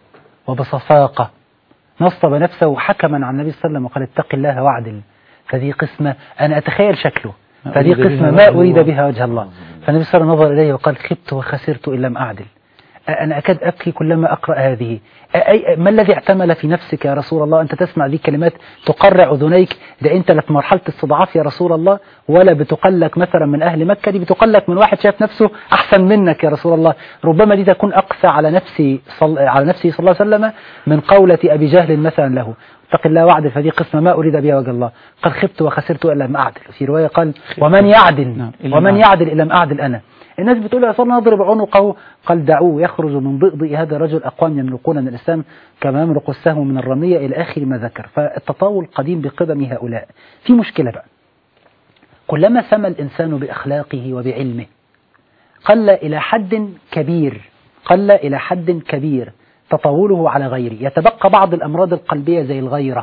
وبصفاقة نصب نفسه حكما عن النبي صلى الله عليه وسلم وقال اتق الله واعدل فذي قسمة أنا أتخيل شكله فذي أريد بها قسمة وجه ما أريد الله. بها وجه الله فالنبي صلى الله عليه وسلم نظر إليه وقال خبت وخسرت إن لم أعدل أنا أكاد أبكي كلما أقرأ هذه أي ما الذي اعتمل في نفسك يا رسول الله أنت تسمع ذي كلمات تقرع أذنيك ده أنت لا في مرحلة استضعاف يا رسول الله ولا بتقلك مثلا من أهل مكة دي بتقلك من واحد شايف نفسه أحسن منك يا رسول الله ربما دي تكون أقسى على نفسي صل... على نفسه صلى الله عليه وسلم من قولة أبي جهل مثلا له اتق الله واعدل فذي قسمة ما أريد بها وجه الله قال خبت وخسرت إن لم أعدل في رواية قال ومن يعدل نعم، إن لم ومن أعدل. يعدل إن لم أعدل أنا الناس بتقول يا صلى نضرب عنقه قال دعوه يخرج من ضئضئ هذا الرجل أقوام يملكون من الإسلام كما يملك السهم من الرمية إلى آخر ما ذكر فالتطاول قديم بقدم هؤلاء في مشكلة بقى كلما سمى الإنسان بأخلاقه وبعلمه قل إلى حد كبير قل إلى حد كبير تطاوله على غيره يتبقى بعض الأمراض القلبية زي الغيرة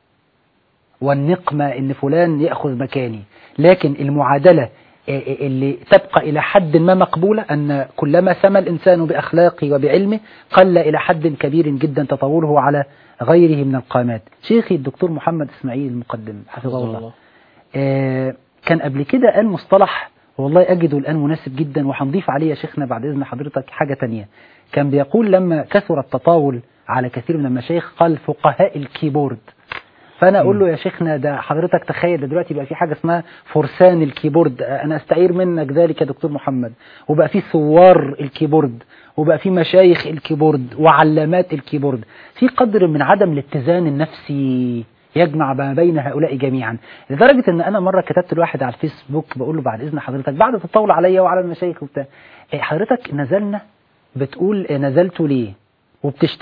والنقمة إن فلان يأخذ مكاني لكن المعادلة اللي تبقى إلى حد ما مقبولة أن كلما سمى الإنسان بأخلاقه وبعلمه قل إلى حد كبير جدا تطوله على غيره من القامات شيخي الدكتور محمد إسماعيل المقدم حفظه الله آه كان قبل كده قال مصطلح والله أجده الآن مناسب جدا وهنضيف عليه يا شيخنا بعد إذن حضرتك حاجة تانية كان بيقول لما كثر التطاول على كثير من المشايخ قال فقهاء الكيبورد فانا اقول له يا شيخنا ده حضرتك تخيل ده دلوقتي بقى في حاجه اسمها فرسان الكيبورد انا استعير منك ذلك يا دكتور محمد وبقى في ثوار الكيبورد وبقى في مشايخ الكيبورد وعلامات الكيبورد في قدر من عدم الاتزان النفسي يجمع ما بين هؤلاء جميعا لدرجة ان انا مرة كتبت لواحد على الفيسبوك بقول له بعد اذن حضرتك بعد تطول عليا وعلى المشايخ وبتاع إيه حضرتك نزلنا بتقول نزلت ليه وبتشتم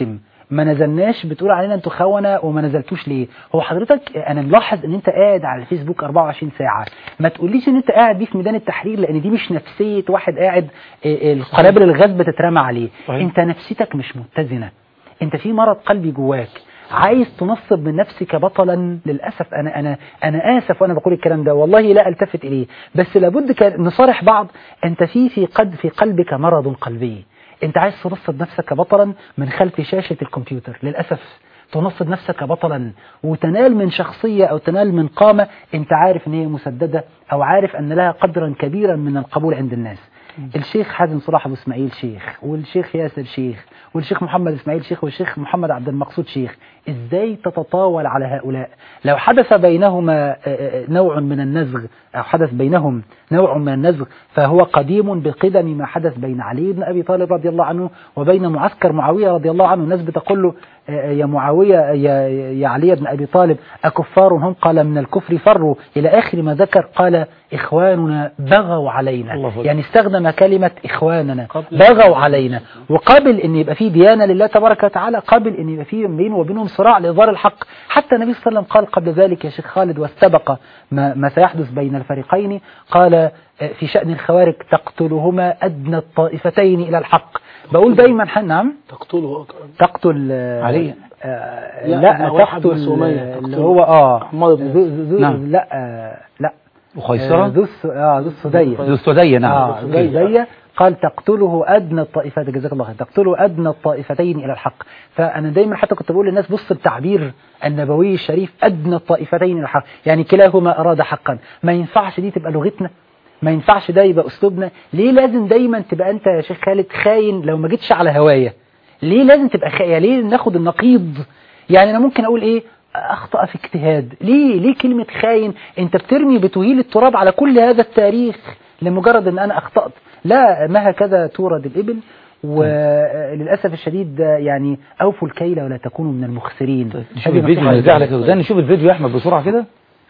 ما نزلناش بتقول علينا انتوا خونه وما نزلتوش ليه هو حضرتك انا ملاحظ ان انت قاعد على الفيسبوك 24 ساعه ما تقوليش ان انت قاعد دي في ميدان التحرير لان دي مش نفسيه واحد قاعد آه، القنابل الغاز بتترمى عليه صحيح. انت نفسيتك مش متزنه انت في مرض قلبي جواك عايز تنصب من نفسك بطلا للاسف انا انا انا اسف وانا بقول الكلام ده والله لا التفت اليه بس لابد كان نصارح بعض انت في في قد في قلبك مرض قلبي انت عايز تنصب نفسك بطلا من خلف شاشه الكمبيوتر للاسف تنصب نفسك بطلا وتنال من شخصيه او تنال من قامه انت عارف ان هي مسدده او عارف ان لها قدرا كبيرا من القبول عند الناس الشيخ حازم صلاح ابو اسماعيل شيخ والشيخ ياسر شيخ والشيخ محمد اسماعيل شيخ والشيخ محمد عبد المقصود شيخ ازاي تتطاول على هؤلاء لو حدث بينهما آه، آه، نوع من النزغ او حدث بينهم نوع من النزغ فهو قديم بقدم ما حدث بين علي بن ابي طالب رضي الله عنه وبين معسكر معاويه رضي الله عنه الناس بتقول له آه، يا معاويه يا, يا علي بن ابي طالب اكفار هم قال من الكفر فروا الى اخر ما ذكر قال اخواننا بغوا علينا الله أكبر. يعني استخدم كلمه اخواننا بغوا علينا وقابل ان يبقى في ديانه لله تبارك وتعالى قابل ان يبقى في بينه وبينهم صراع لاظهار الحق حتى النبي صلى الله عليه وسلم قال قبل ذلك يا شيخ خالد واستبق ما, ما سيحدث بين الفريقين قال آه، في شأن الخوارج تقتلهما أدنى الطائفتين إلى الحق بقول دايما حن نعم تقتله تقتل آه، علي. آه، لا، لا ما واحد تقتل بس أمية آه، اللي تقتله. هو اه عمار بن ذو- ذو- ذو- نعم. لا آه، لا آه، وخيسرة ذو الس- اه ذو السدية ذو السدية نعم اه أوكي. السدية قال تقتله أدنى الطائفات جزاك الله خير تقتله أدنى الطائفتين إلى الحق فأنا دايما حتى كنت بقول للناس بص التعبير النبوي الشريف أدنى الطائفتين إلى الحق يعني كلاهما أراد حقا ما ينفعش دي تبقى لغتنا ما ينفعش ده يبقى أسلوبنا ليه لازم دايما تبقى أنت يا شيخ خالد خاين لو ما جيتش على هواية ليه لازم تبقى خاين ليه ناخد النقيض يعني أنا ممكن أقول إيه أخطأ في اجتهاد ليه ليه كلمة خاين أنت بترمي بتهيل التراب على كل هذا التاريخ لمجرد أن أنا أخطأت لا ما هكذا تورد الإبل وللأسف الشديد يعني أوفوا الكيل ولا تكونوا من المخسرين نشوف هذه الفيديو نصيحة نرجع لك يا وزان نشوف الفيديو يا أحمد بسرعة كده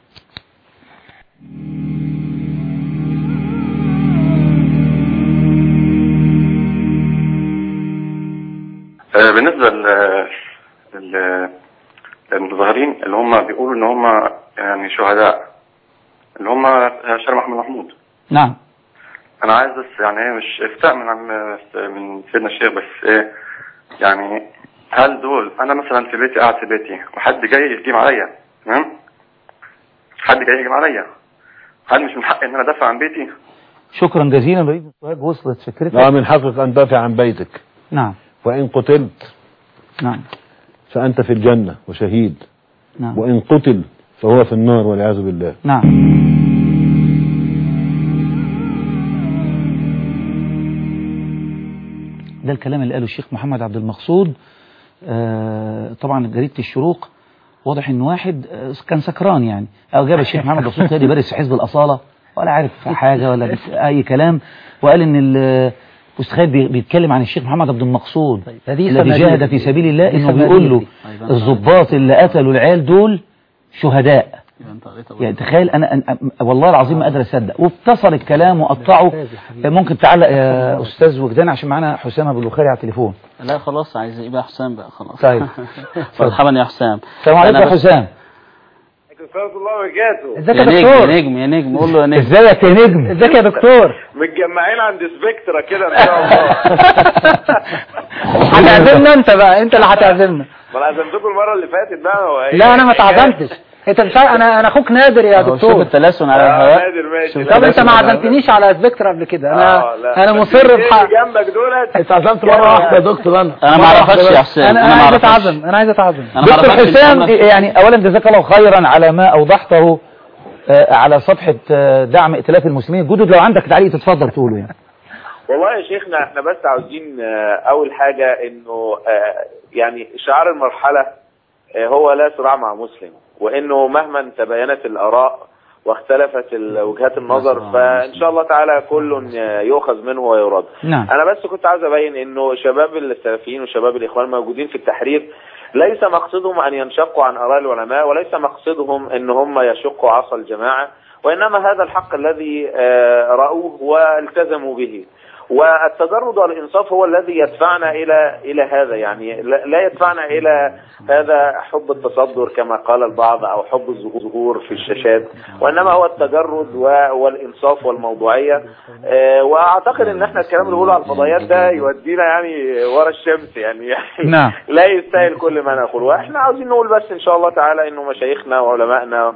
آه، بالنسبة لل- لل- للمتظاهرين اللي هم بيقولوا ان هم يعني شهداء اللي هم شارع محمد محمود نعم انا عايز بس يعني ايه مش افتاء من عم من سيدنا الشيخ بس ايه يعني هل دول انا مثلا في بيتي قاعد في بيتي وحد جاي يهجم عليا تمام حد جاي يهجم عليا هل مش من حقي ان انا ادافع عن بيتي شكرا جزيلا بريد السؤال وصلت فكرتك لا من حقك أن تدافع عن بيتك نعم وإن قتلت نعم فأنت في الجنة وشهيد نعم وإن قتل فهو في النار والعياذ بالله نعم ده الكلام اللي قاله الشيخ محمد عبد المقصود آه طبعا جريدة الشروق واضح ان واحد آه، كان سكران يعني او جاب الشيخ محمد المقصود كده بارس في حزب الاصاله ولا عارف حاجه ولا بس اي كلام وقال ان ال- أستاذ خالد بي- بيتكلم عن الشيخ محمد عبد المقصود هذه الذي سمارية. جاهد في سبيل الله دي انه سمارية بيقول له دي. الضباط اللي قتلوا العيال دول شهداء يعني تخيل انا, أنا والله العظيم ما قادر اصدق واتصل الكلام وقطعه ممكن تعلق يا استاذ وجدان عشان معانا حسام ابو البخاري على التليفون لا خلاص عايز يبقى حسام بقى خلاص طيب. مرحبا يا حسام السلام عليكم أنا يا بس- حسام ورحمة الله وبركاته ازيك يا يا نجم دكتور يا نجم يا نجم قول له يا نجم ازيك يا نجم ازيك يا دكتور متجمعين عند سبكترا كده ان شاء الله هتعزمنا انت بقى انت اللي هتعزمنا ما انا عزمتكم المره اللي فاتت بقى هو إيه؟ لا انا ما اتعزمتش انت مش عارف- انا انا اخوك نادر يا أهو شوف دكتور التلاسن على آه، الهواء نادر ماشي شوف طب انت التلاسن ما على الهواء. عزمتنيش على سبكتر قبل كده آه، انا لا. انا بس مصر اللي بحق جنبك دولت اتعزمت مرة واحدة يا دكتور أنا انا ما اعرفش يا حسام انا انا انا ما عايز اعرفش اتعزم انا عايز اتعزم انا ما دكتور اعرفش حسام الإمام- يعني اولا جزاك الله خيرا على ما اوضحته آه، على صفحة آه، دعم ائتلاف المسلمين الجدد لو عندك تعليق تتفضل تقوله يعني والله يا شيخنا احنا بس عاوزين آه، اول حاجه انه آه، يعني شعار المرحله آه، هو لا صراع مع مسلم وانه مهما تباينت الاراء واختلفت ال- وجهات النظر فان شاء الله تعالى كل آه، يؤخذ منه ويرد نعم انا بس كنت عاوز ابين انه شباب السلفيين وشباب الاخوان الموجودين في التحرير ليس مقصدهم ان ينشقوا عن اراء العلماء وليس مقصدهم ان هم يشقوا عصا الجماعه وانما هذا الحق الذي آه، راوه والتزموا به والتجرد والإنصاف هو الذي يدفعنا إلى إلى هذا يعني لا لا يدفعنا إلى هذا حب التصدر كما قال البعض أو حب الظهور في الشاشات وإنما هو التجرد و- والإنصاف والموضوعية آه، وأعتقد إن إحنا الكلام اللي بنقوله على الفضائيات ده يودينا يعني ورا الشمس يعني نعم. لا يستاهل كل ما نقول واحنا عاوزين نقول بس ان شاء الله تعالى انه مشايخنا وعلمائنا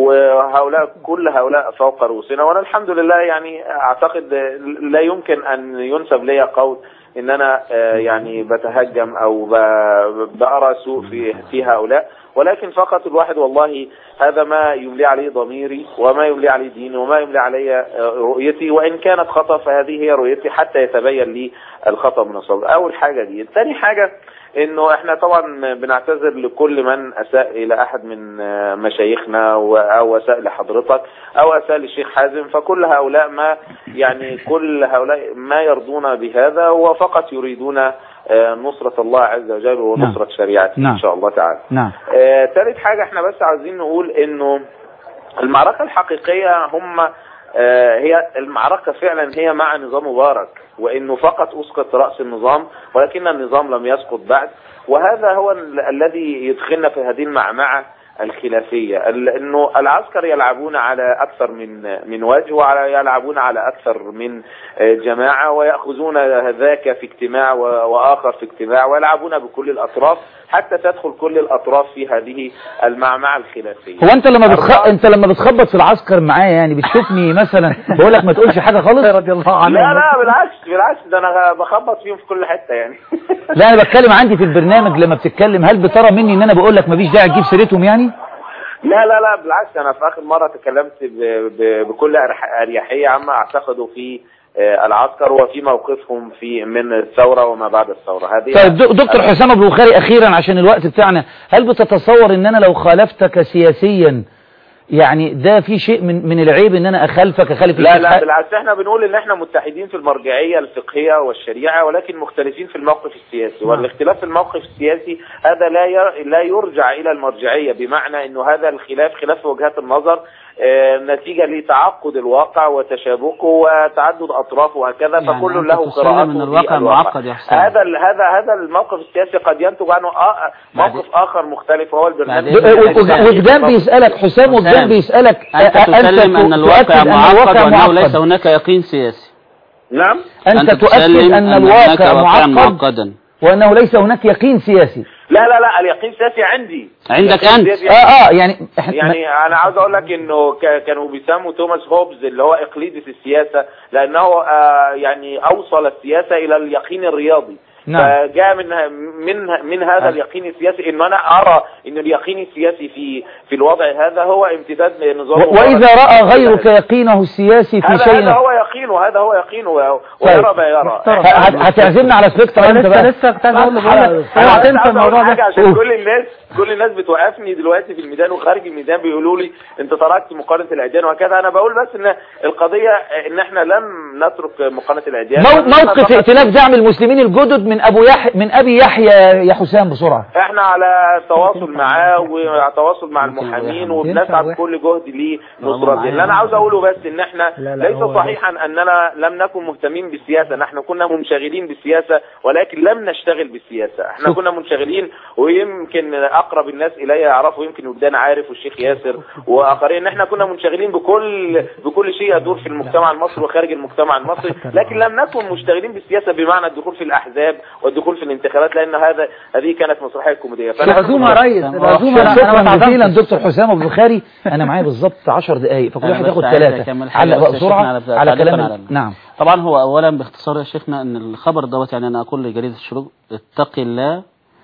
وهؤلاء كل هؤلاء فوق رؤوسنا وانا الحمد لله يعني اعتقد لا يمكن ان ينسب لي قول ان انا آه، يعني بتهجم او ب- بارى سوء في في هؤلاء ولكن فقط الواحد والله هذا ما يملي عليه ضميري وما يملي عليه ديني وما يملي علي آه، رؤيتي وان كانت خطا فهذه هي رؤيتي حتى يتبين لي الخطا من الصواب اول حاجه دي ثاني حاجه انه احنا طبعا بنعتذر لكل من اساء الى احد من آه، مشايخنا و- او اساء لحضرتك او اساء للشيخ حازم فكل هؤلاء ما يعني كل هؤلاء ما يرضون بهذا وفقط يريدون آه، نصرة الله عز وجل ونصرة شريعته نعم. ان شاء الله تعالى نعم آه، ثالث حاجة احنا بس عاوزين نقول انه المعركة الحقيقية هم آه، هي المعركة فعلا هي مع نظام مبارك وانه فقط اسقط رأس النظام ولكن النظام لم يسقط بعد وهذا هو ال- الذي يدخلنا في هذه المعمعة الخلافية ال- انه العسكر يلعبون على اكثر من من وجه ويلعبون على اكثر من آه، جماعة ويأخذون ذاك في اجتماع و- واخر في اجتماع ويلعبون بكل الاطراف حتى تدخل كل الاطراف في هذه المعمعة الخلافية هو انت لما بتخ... انت لما بتخبط في العسكر معايا يعني بتشوفني مثلا بقول لك ما تقولش حاجه خالص رضي الله لا لا بالعكس بالعكس ده انا بخبط فيهم في كل حتة يعني لا انا بتكلم عندي في البرنامج لما بتتكلم هل بترى مني ان انا بقول لك مفيش داعي تجيب سيرتهم يعني لا لا لا بالعكس انا في اخر مرة تكلمت ب- ب- بكل أرح- اريحية عما اعتقدوا في آه، العسكر وفي موقفهم في من الثورة وما بعد الثورة هذه طيب دك- دكتور حسام ابو البخاري اخيرا عشان الوقت بتاعنا هل بتتصور ان انا لو خالفتك سياسيا يعني ده في شيء من من العيب ان انا اخالفك اخالف لا الشيخ لا حق- بالعكس احنا بنقول ان احنا متحدين في المرجعية الفقهية والشريعة ولكن مختلفين في الموقف السياسي والاختلاف في الموقف السياسي هذا لا ير... لا يرجع الى المرجعية بمعنى انه هذا الخلاف خلاف في وجهات النظر آه، نتيجة لتعقد الواقع وتشابكه وتعدد اطرافه وهكذا يعني فكل أنت له تسلم قراءته أن في الواقع معقد يا حسام. هذا ال- هذا هذا الموقف السياسي قد ينتج عنه آه موقف اخر مختلف وهو البرنامج و- و- وجدان بيسألك حسام وجدان حسام، بيسألك أنت أ- تسلم أن الواقع تؤكد أن معقد الواقع وأنه ليس معقد هناك يقين سياسي نعم أنت تؤكد تسلم أن هناك الواقع واقعا معقد معقدا وأنه ليس هناك يقين سياسي لا لا لا اليقين السياسي عندي عندك اليقين أنت. السياسي اه اه يعني إحنا- يعني انا عاوز اقول لك انه ك- كانوا بيسموا توماس هوبز اللي هو اقليدس السياسه لانه آه يعني اوصل السياسه الى اليقين الرياضي نعم. فجاء من من من هذا اليقين السياسي ان انا ارى ان اليقين السياسي في في الوضع هذا هو امتداد لنظام و- وإذا رأى غيرك يقينه السياسي في هذا شيء هذا هو يقينه هذا هو يقينه و- طيب. ويرى ما يرى ه- ه- هتعزمنا على سبيكترا انت بقى لسه كنت عايز اقول له أنا بقول أنا اوعى بس تنسى عاوز أقول الموضوع حاجة ده عشان كل الناس كل الناس بتوقفني دلوقتي في الميدان وخارج الميدان بيقولوا لي انت تركت مقارنه الاديان وكذا انا بقول بس ان القضيه ان احنا لم نترك مقارنه الاديان مو- وإنما موقف فقط ائتلاف دعم المسلمين الجدد من ابو يحيى من ابي يحيى يا حسام بسرعه احنا على تواصل معاه وعلى تواصل مع المحامين وبنسعى بكل جهد لنصرته اللي انا عاوز اقوله بس ان احنا لا لا، ليس هو صحيحا اننا لم نكن مهتمين بالسياسه نحن كنا منشغلين بالسياسه ولكن لم نشتغل بالسياسه احنا كنا منشغلين ويمكن اقرب الناس الي يعرفوا يمكن وجدان عارف والشيخ ياسر واخرين ان احنا كنا منشغلين بكل بكل شيء يدور في المجتمع المصري وخارج المجتمع المصري لكن لم نكن مشتغلين بالسياسه بمعنى الدخول في الاحزاب والدخول في الانتخابات لان هذا هذه كانت مسرحيه كوميديه فأنا- العزومه يا ريس العزومه أنا- أنا شكرا ما جزيلا تعظمتش. دكتور حسام ابو البخاري انا معايا بالظبط 10 دقائق فكل أنا واحد بس ياخد عايز ثلاثه أكمل حاجة علق بقى بس يا شيخنا بسرعه على- على تعليقاً كلام على ال- ال- نعم طبعا هو اولا باختصار يا شيخنا ان الخبر دوت يعني انا اقول لجريده الشروق اتقي الله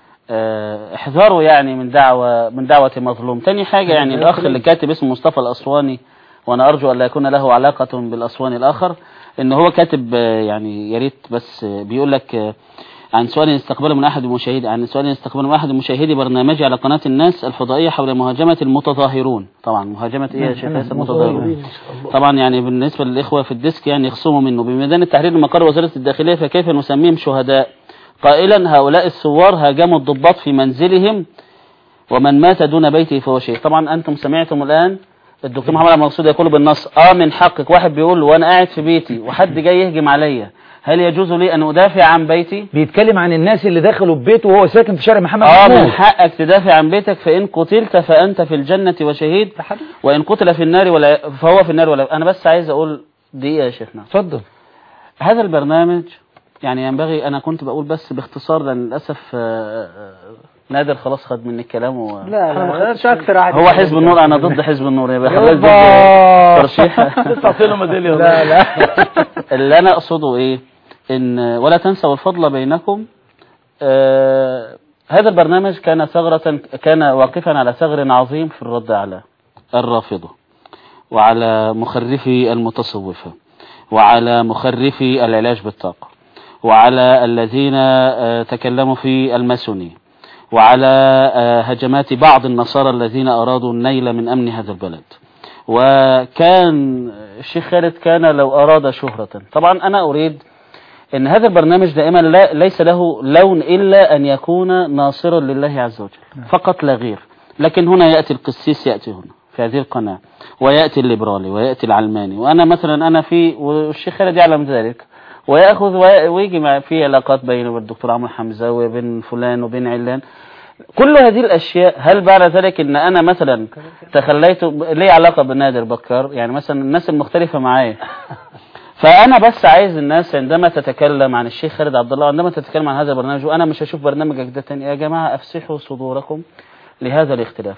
آه، احذروا يعني من دعوة من دعوة مظلوم تاني حاجة يعني الأخ اللي كاتب اسمه مصطفى الأسواني وأنا أرجو أن لا يكون له علاقة بالأسواني الآخر إن هو كاتب آه، يعني يا ريت بس آه، بيقول لك آه، عن سؤال يستقبله من أحد المشاهدين عن سؤال يستقبله من أحد المشاهدي برنامجي على قناة الناس الفضائية حول مهاجمة المتظاهرون طبعا مهاجمة إيه يا شيخ ياسر المتظاهرون طبعا يعني بالنسبة للإخوة في الديسك يعني يخصموا منه بميدان التحرير مقر وزارة الداخلية فكيف نسميهم شهداء قائلا هؤلاء الثوار هاجموا الضباط في منزلهم ومن مات دون بيته فهو شهيد طبعا أنتم سمعتم الآن الدكتور محمد عبد المقصود يقول بالنص اه من حقك واحد بيقول له وانا قاعد في بيتي وحد جاي يهجم عليا هل يجوز لي أن أدافع عن بيتي بيتكلم عن الناس اللي دخلوا بيته وهو ساكن في شارع محمد اه من محمود حقك تدافع عن بيتك فإن قتلت فأنت في الجنة وشهيد وإن قتل في النار ولا فهو في النار ولا أنا بس عايز أقول دقيقة يا شيخنا اتفضل هذا البرنامج يعني ينبغي أنا كنت بقول بس باختصار لأن للأسف آه، آه، نادر خلاص خد مني الكلام و... لا لا مش اكثر واحد هو حزب النور أنا ضد حزب النور يبقى خلاص ضد يابا. ترشيح تعطي له ميداليه لا لا اللي انا اقصده ايه ان ولا تنسوا الفضل بينكم آه هذا البرنامج كان ثغرة كان واقفا على ثغر عظيم في الرد على الرافضة وعلى مخرفي المتصوفة وعلى مخرفي العلاج بالطاقة وعلى الذين آه تكلموا في الماسونية وعلى آه هجمات بعض النصارى الذين أرادوا النيل من أمن هذا البلد وكان الشيخ خالد كان لو أراد شهرة طبعا أنا أريد أن هذا البرنامج دائما لا ليس له لون إلا أن يكون ناصرا لله عز وجل فقط لا غير لكن هنا يأتي القسيس يأتي هنا في هذه القناة ويأتي الليبرالي ويأتي العلماني وأنا مثلا أنا في والشيخ خالد يعلم ذلك ويأخذ وي- ويجي مع في علاقات بينه وبين الدكتور عمرو حمزة وبين فلان وبين علان كل هذه الأشياء هل بعد ذلك إن أنا مثلا تخليت لي علاقة بنادر بكر يعني مثلا الناس المختلفة معايا فأنا بس عايز الناس عندما تتكلم عن الشيخ خالد عبد الله عندما تتكلم عن هذا البرنامج وأنا مش هشوف برنامجك ده تاني يا جماعة أفسحوا صدوركم لهذا الاختلاف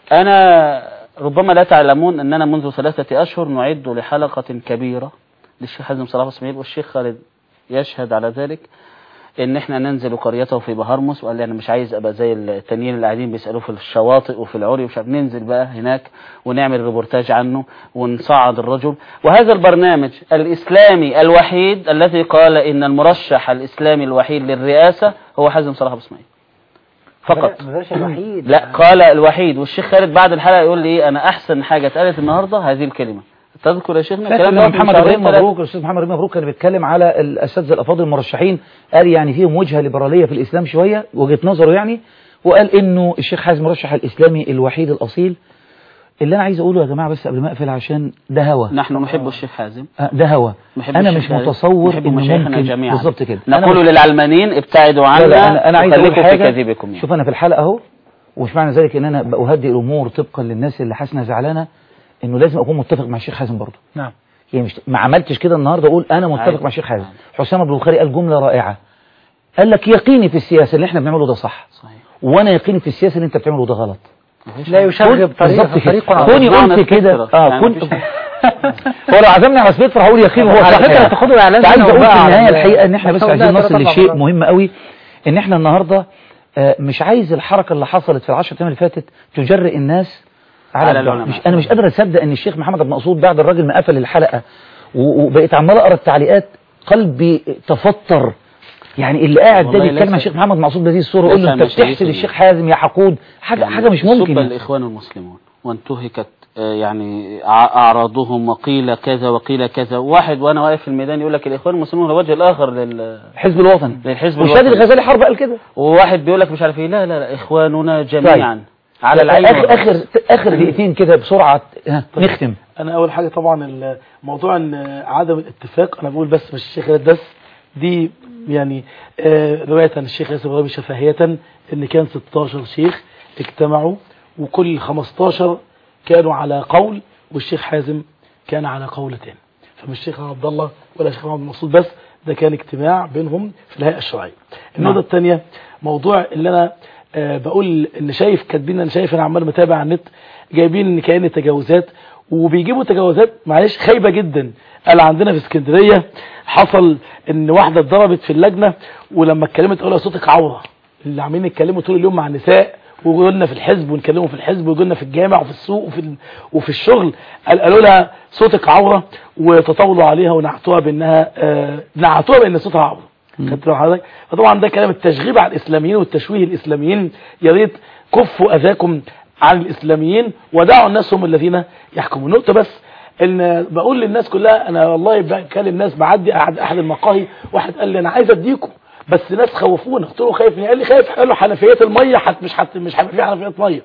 أنا ربما لا تعلمون أننا منذ ثلاثة أشهر نعد لحلقة كبيرة للشيخ حازم صلاح اسماعيل والشيخ خالد يشهد على ذلك ان احنا ننزل قريته في بهرمس وقال لي انا مش عايز ابقى زي التانيين اللي قاعدين بيسالوه في الشواطئ وفي العري ومش عارف ننزل بقى هناك ونعمل ريبورتاج عنه ونصعد الرجل وهذا البرنامج الاسلامي الوحيد الذي قال ان المرشح الاسلامي الوحيد للرئاسه هو حازم صلاح ابو اسماعيل فقط مش الوحيد لا قال الوحيد والشيخ خالد بعد الحلقه يقول لي ايه انا احسن حاجه اتقالت النهارده هذه الكلمه تذكر يا شيخنا فاكر الكلام لما ده من محمد شهرين ابراهيم ثلاثة. مبروك الاستاذ محمد ابراهيم مبروك كان بيتكلم على الاساتذه الافاضل المرشحين قال يعني فيهم وجهه ليبراليه في الاسلام شويه وجهه نظره يعني وقال انه الشيخ حازم مرشح الاسلامي الوحيد الاصيل اللي انا عايز اقوله يا جماعه بس قبل ما اقفل عشان ده هوا نحن نحب الشيخ حازم آه، ده هوا نحب انا الشيخ مش حازم. متصور نحب انه مشايخنا ممكن جميعا بالظبط كده أنا نقول مش- للعلمانيين ابتعدوا عنا لا لا انا انا عايز اقول وخليكم في حاجه كذبكم يعني. شوف انا في الحلقه اهو ومش معنى ذلك ان انا بهدئ الامور طبقا للناس اللي حاسه إنها زعلانه انه لازم اكون متفق مع الشيخ حازم برضه نعم يعني مش ما عملتش كده النهارده اقول انا متفق عادي. مع الشيخ حازم حسام ابو البخاري قال جمله رائعه قال لك يقيني في السياسه اللي احنا بنعمله ده صح صحيح وانا يقيني في السياسه اللي انت بتعمله ده غلط لا يشغب طريق بالظبط طريق كده عظيم. كوني معنى قلت كده الفكرة. اه يعني كنت مفيش- هو لو عزمني على سبيت هقول يقين هو على صح فكرة يعني. تاخدوا إعلان عايز سنة اقول في وبقى على النهايه ال- الحقيقه ان احنا بس بس عايزين قلنا نصل ثلاث لشيء مرات. مهم قوي ان احنا النهارده آه، مش عايز الحركه اللي حصلت في العشر ايام اللي فاتت تجرئ الناس على, على الضعف. العلماء. مش انا مش قادر اصدق ان الشيخ محمد بن مقصود بعد الراجل ما قفل الحلقه و- وبقيت عمال اقرا التعليقات قلبي تفطر يعني اللي قاعد ده والله بيتكلم عن ليس- الشيخ محمد بن بهذه الصوره يقول له ليس انت مشايخ بتحسد ال- الشيخ حازم يا حقود حاجه يعني حاجه مش ممكن سب يعني. الإخوان المسلمون وانتهكت آه، يعني أع- أعراضهم وقيل كذا وقيل كذا واحد وأنا واقف في الميدان يقول لك الإخوان المسلمون هو الوجه الآخر لل... حزب الوطن للحزب وشادي الوطني. الغزالي حرب قال كده وواحد بيقول لك مش عارف ايه لا لا لا إخواننا جميعا على العين اخر والرأس. اخر اخر دقيقتين كده بسرعه ها، نختم انا اول حاجه طبعا الموضوع ان عدم الاتفاق انا بقول بس مش الشيخ خالد بس دي يعني آه، روايه عن الشيخ ياسر ابراهيم شفاهيه ان كان 16 شيخ اجتمعوا وكل 15 كانوا على قول والشيخ حازم كان على قول تاني فمش الشيخ عبد الله ولا الشيخ محمد مسعود بس ده كان اجتماع بينهم في الهيئه الشرعيه النقطه الثانيه موضوع اللي انا آه، بقول ان شايف كاتبين انا شايف انا عمال متابع على النت جايبين ان كان تجاوزات وبيجيبوا تجاوزات معلش خايبه جدا قال عندنا في اسكندريه حصل ان واحده اتضربت في اللجنه ولما اتكلمت قالوا صوتك عوره اللي عاملين يتكلموا طول اليوم مع النساء وقلنا في الحزب ونكلموا في الحزب وقلنا في الجامع وفي السوق وفي ال- وفي الشغل قال- قالوا لها صوتك عوره وتطاولوا عليها ونعتوها بانها آه نعتوها بان صوتها عوره خدت بالك حضرتك فطبعا ده كلام التشغيب على الاسلاميين والتشويه الاسلاميين يا ريت كفوا اذاكم عن الاسلاميين ودعوا الناس هم الذين يحكمون نقطه بس ان بقول للناس كلها انا والله بكلم ناس بعدي احد احد المقاهي واحد قال لي انا عايز اديكم بس ناس خوفونا قلت له خايف من إيه؟ قال لي خايف قال له حنفيات الميه حت مش حت مش هيبقى في حنفيات ميه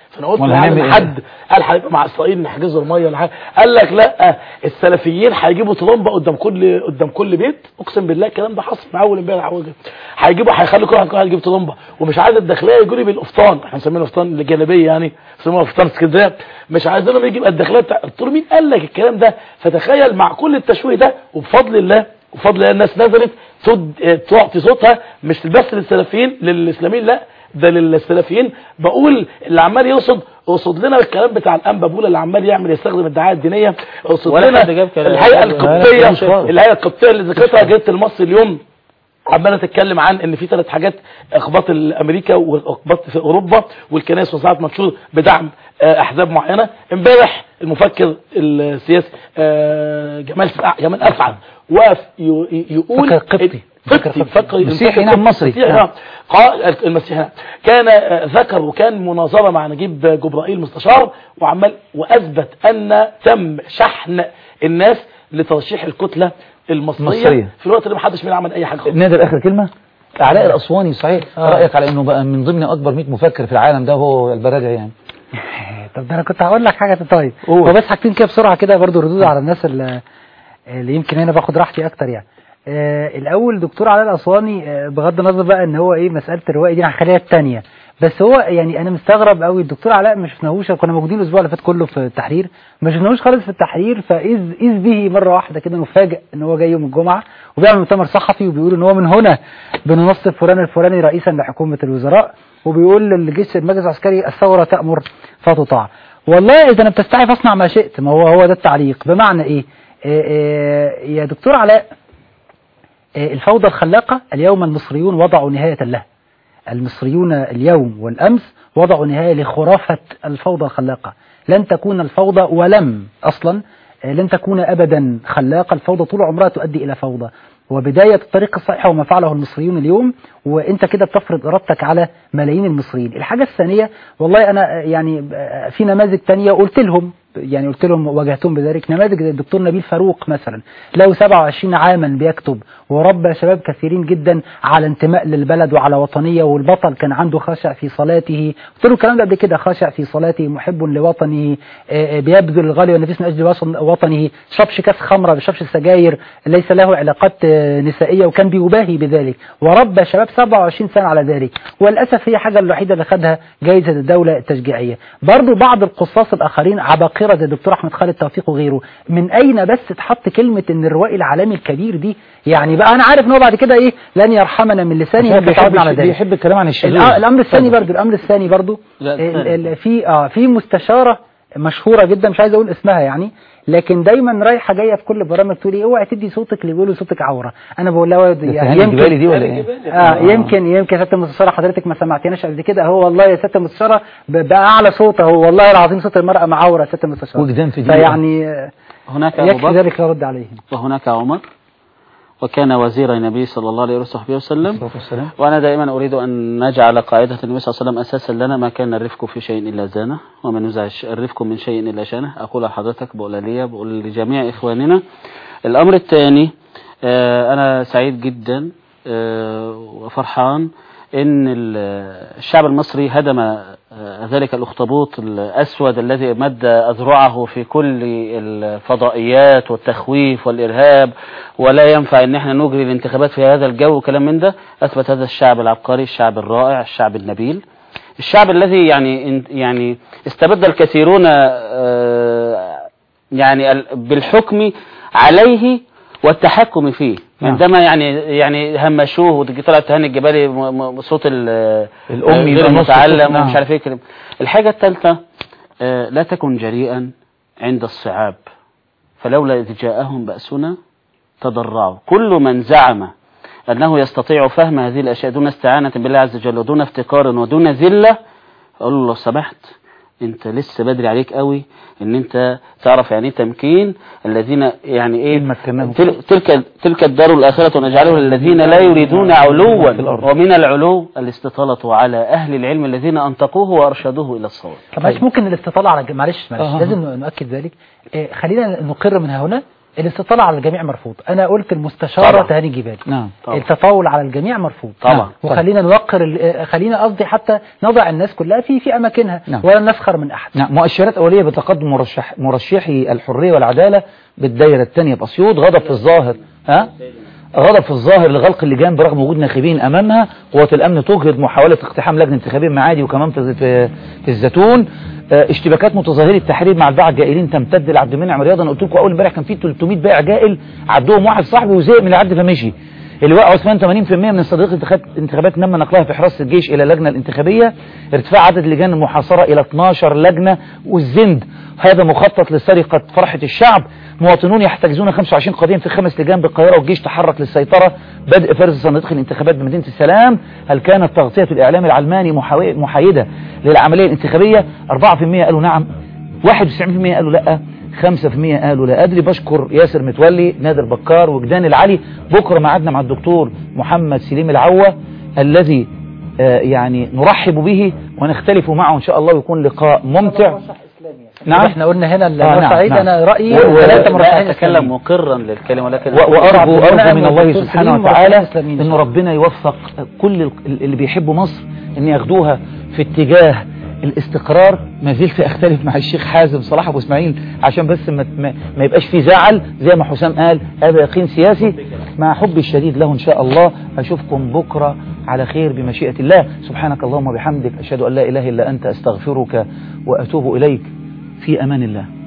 فانا قلت ولا يعني هنعمل إيه؟ حد قال هيبقى مع اسرائيل نحجزوا الميه ولا حاجه قال لك لا السلفيين هيجيبوا طلمبه قدام كل قدام كل بيت اقسم بالله الكلام ده حصل مع اول امبارح أول كده. هيجيبوا هيخلوا كل واحد كل واحد يجيب طلمبه ومش عايز الداخليه يجوا لي بالقفطان احنا مسمينه قفطان الجانبيه يعني بيسموها قفطان اسكندريه مش عايزينهم يجيب الداخليه بتاع قلت له مين قال لك الكلام ده فتخيل مع كل التشويه ده وبفضل الله وبفضل الله الناس نزلت تد- اه، تعطي صوتها مش بس للسلفيين للاسلاميين لا ده للسلفيين بقول اللي عمال يقصد اقصد لنا الكلام بتاع الانبا بولا اللي عمال يعمل يستخدم الدعايه الدينيه اقصد ولا لنا حد جاب كلام. الهيئه ولا القبطيه كلام خالص. الهيئه القبطيه اللي ذكرتها جريده المصري اليوم عماله تتكلم عن ان في ثلاث حاجات اخباط الامريكا واخباط في اوروبا والكنائس وساعات منشور بدعم آه، احزاب معينه امبارح المفكر السياسي آه، جمال سع- جمال اسعد وقف ي- يقول فكر قبطي. قبطي فكر مسيحي نعم مصري. مسيحي نعم قال المسيحي نعم كان آه، ذكر وكان مناظره مع نجيب جبرائيل مستشار وعمال واثبت ان تم شحن الناس لترشيح الكتله المصريه المصرية. في الوقت اللي ما حدش فينا عمل اي حاجه خالص نادر اخر كلمه علاء الاسواني صحيح رايك على انه بقى من ضمن اكبر 100 مفكر في العالم ده هو البرادعي يعني طب ده انا كنت هقول لك حاجه طيب هو بس حاجتين كده بسرعه كده برضو ردود على الناس اللي, اللي يمكن هنا باخد راحتي اكتر يعني آه الاول دكتور علاء الاسواني آه بغض النظر بقى ان هو ايه مساله الروايه دي هنخليها الثانيه بس هو يعني انا مستغرب قوي الدكتور علاء ما شفناهوش كنا موجودين الاسبوع اللي فات كله في التحرير ما شفناهوش خالص في التحرير فاذ اذ به مره واحده كده نفاجئ ان هو جاي يوم الجمعه وبيعمل مؤتمر صحفي وبيقول ان هو من هنا بننصب فلان الفلاني رئيسا لحكومه الوزراء وبيقول للجيش المجلس العسكري الثوره تامر فتطاع والله اذا انا بتستعي فاصنع ما شئت ما هو هو ده التعليق بمعنى ايه آه، آه، يا دكتور علاء آه، الفوضى الخلاقه اليوم المصريون وضعوا نهايه لها المصريون اليوم والأمس وضعوا نهاية لخرافة الفوضى الخلاقة لن تكون الفوضى ولم أصلا آه، لن تكون أبدا خلاقة الفوضى طول عمرها تؤدي إلى فوضى وبداية الطريق الصحيح وما فعله المصريون اليوم وانت كده بتفرض ارادتك على ملايين المصريين الحاجة الثانية والله انا آه، يعني آه، في نماذج تانية قلت لهم يعني قلت لهم واجهتهم بذلك نماذج زي الدكتور نبيل فاروق مثلا له 27 عاما بيكتب وربى شباب كثيرين جدا على انتماء للبلد وعلى وطنية والبطل كان عنده خشع في صلاته قلت له الكلام ده قبل كده خاشع في صلاته محب لوطنه آه، آه، بيبذل الغالي والنفيس من اجل وطن- وطنه شربش كاس خمره بيشربش سجاير ليس له علاقات آه، نسائيه وكان بيباهي بذلك وربى شباب 27 سنه على ذلك وللاسف هي حاجه الوحيده اللي خدها جائزه الدوله التشجيعيه برضو بعض القصاص الاخرين عباقره زي الدكتور احمد خالد توفيق وغيره من اين بس تحط كلمه ان الروائي العالمي الكبير دي يعني بقى انا عارف ان هو بعد كده ايه لن يرحمنا من لسانه عشان إن تعودنا بيحب على ذلك بيحب الكلام عن الشذوذ الأ- الامر الثاني برضو الامر الثاني برضو لا، ال- الثاني. ال- في اه في مستشاره مشهوره جدا مش عايز اقول اسمها يعني لكن دايما رايحه جايه في كل برامج تقول ايه اوعي تدي صوتك اللي بيقولوا صوتك عوره انا بقول لها ده تهاني الجبالي دي ولا ايه؟ آه يمكن يمكن يا سياده المستشاره حضرتك ما سمعتناش قبل كده هو والله يا سياده المستشاره ب- باعلى صوت هو والله العظيم صوت المراه معوره يا سياده المستشاره وجدان في دي فيعني آه، هناك أبو يكفي بكر ذلك لا رد عليهم وهناك عمر وكان وزير النبي صلى الله عليه وصحبه وسلم الصلاة والسلام. وأنا دائما أريد أن نجعل قاعدة النبي صلى الله عليه وسلم أساسا لنا ما كان الرفق في شيء إلا زانه وما نزع الش- الرفق من شيء إلا شانه أقول لحضرتك بقول لي بقول لجميع إخواننا الأمر الثاني آه، أنا سعيد جدا آه، وفرحان إن ال- الشعب المصري هدم آه، ذلك الأخطبوط الأسود الذي مد أذرعه في كل الفضائيات والتخويف والإرهاب ولا ينفع إن احنا نجري الانتخابات في هذا الجو وكلام من ده أثبت هذا الشعب العبقري الشعب الرائع الشعب النبيل الشعب الذي يعني يعني استبد الكثيرون آه، يعني ال- بالحكم عليه والتحكم فيه نعم. عندما يعني يعني همشوه وطلع تهاني الجبالي م- م- صوت ال- الأمي غير ده نص المتعلم صوت، نعم. ومش عارف ايه كلام الحاجة الثالثة آه، لا تكن جريئا عند الصعاب فلولا إذ جاءهم بأسنا تضرعوا كل من زعم أنه يستطيع فهم هذه الأشياء دون استعانة بالله عز وجل ودون افتقار ودون ذلة أقول له لو سمحت انت لسه بدري عليك قوي ان انت تعرف يعني ايه تمكين الذين يعني ايه مكناهم. تل- تلك تلك الدار الاخره ونجعله للذين لا يريدون علوا في الأرض. ومن العلو الاستطاله على اهل العلم الذين انطقوه وارشدوه الى الصواب طب معلش ممكن الاستطالة على معلش معلش آه. لازم نؤكد ذلك آه، خلينا نقر من هنا الاستطالة على الجميع مرفوض أنا قلت المستشارة طبعا. تهاني جبالي نعم التطاول على الجميع مرفوض طبعا. نعم. وخلينا نوقر ال- خلينا قصدي حتى نضع الناس كلها في في أماكنها نعم. ولا نسخر من أحد نعم مؤشرات أولية بتقدم مرشح مرشحي الحرية والعدالة بالدائرة الثانية بأسيوط غضب في الظاهر ها غضب في الظاهر لغلق اللجان برغم وجود ناخبين أمامها قوات الأمن تجهد محاولة اقتحام لجنة انتخابية معادي وكمان في في, في الزيتون آه، اشتباكات متظاهري التحرير مع الباعة الجائلين تمتد لعبد المنعم رياض انا قلت لكم اول امبارح كان في 300 بائع جائل عدهم واحد صاحبي وزهق من العد فمشي اللواء عثمان 80% من الصديق انتخابات انتخابات تم نقلها في حراسة الجيش إلى اللجنة الانتخابية ارتفاع عدد اللجان المحاصرة إلى 12 لجنة والزند هذا مخطط لسرقة فرحة الشعب مواطنون يحتجزون 25 قضية في خمس لجان بالقاهرة والجيش تحرك للسيطرة بدء فرز صناديق الانتخابات بمدينة السلام هل كانت تغطية الإعلام العلماني محاو- محايدة للعملية الانتخابية 4% قالوا نعم 91% قالوا لا 5% قالوا لا أدري بشكر ياسر متولي نادر بكار وجدان العلي بكرة معادنا مع الدكتور محمد سليم العوة الذي آه، يعني نرحب به ونختلف معه إن شاء الله ويكون لقاء ممتع نعم احنا قلنا هنا آه، النور نعم، سعيد نعم. انا رأيي و- و- ثلاثة لا مرشحين لا أتكلم مقرا للكلمة ولكن و- وأرجو أرجو من الله والدكتور سبحانه سليم وتعالى مرشحين إسلاميين. أن ربنا يوفق كل ال- اللي بيحبوا مصر أن ياخدوها في اتجاه الاستقرار ما زلت أختلف مع الشيخ حازم صلاح أبو إسماعيل عشان بس ما, ما, ما يبقاش في زعل زي ما حسام قال هذا يقين سياسي مع حبي الشديد له إن شاء الله أشوفكم بكرة على خير بمشيئة الله سبحانك اللهم وبحمدك أشهد أن لا إله إلا أنت أستغفرك وأتوب إليك في أمان الله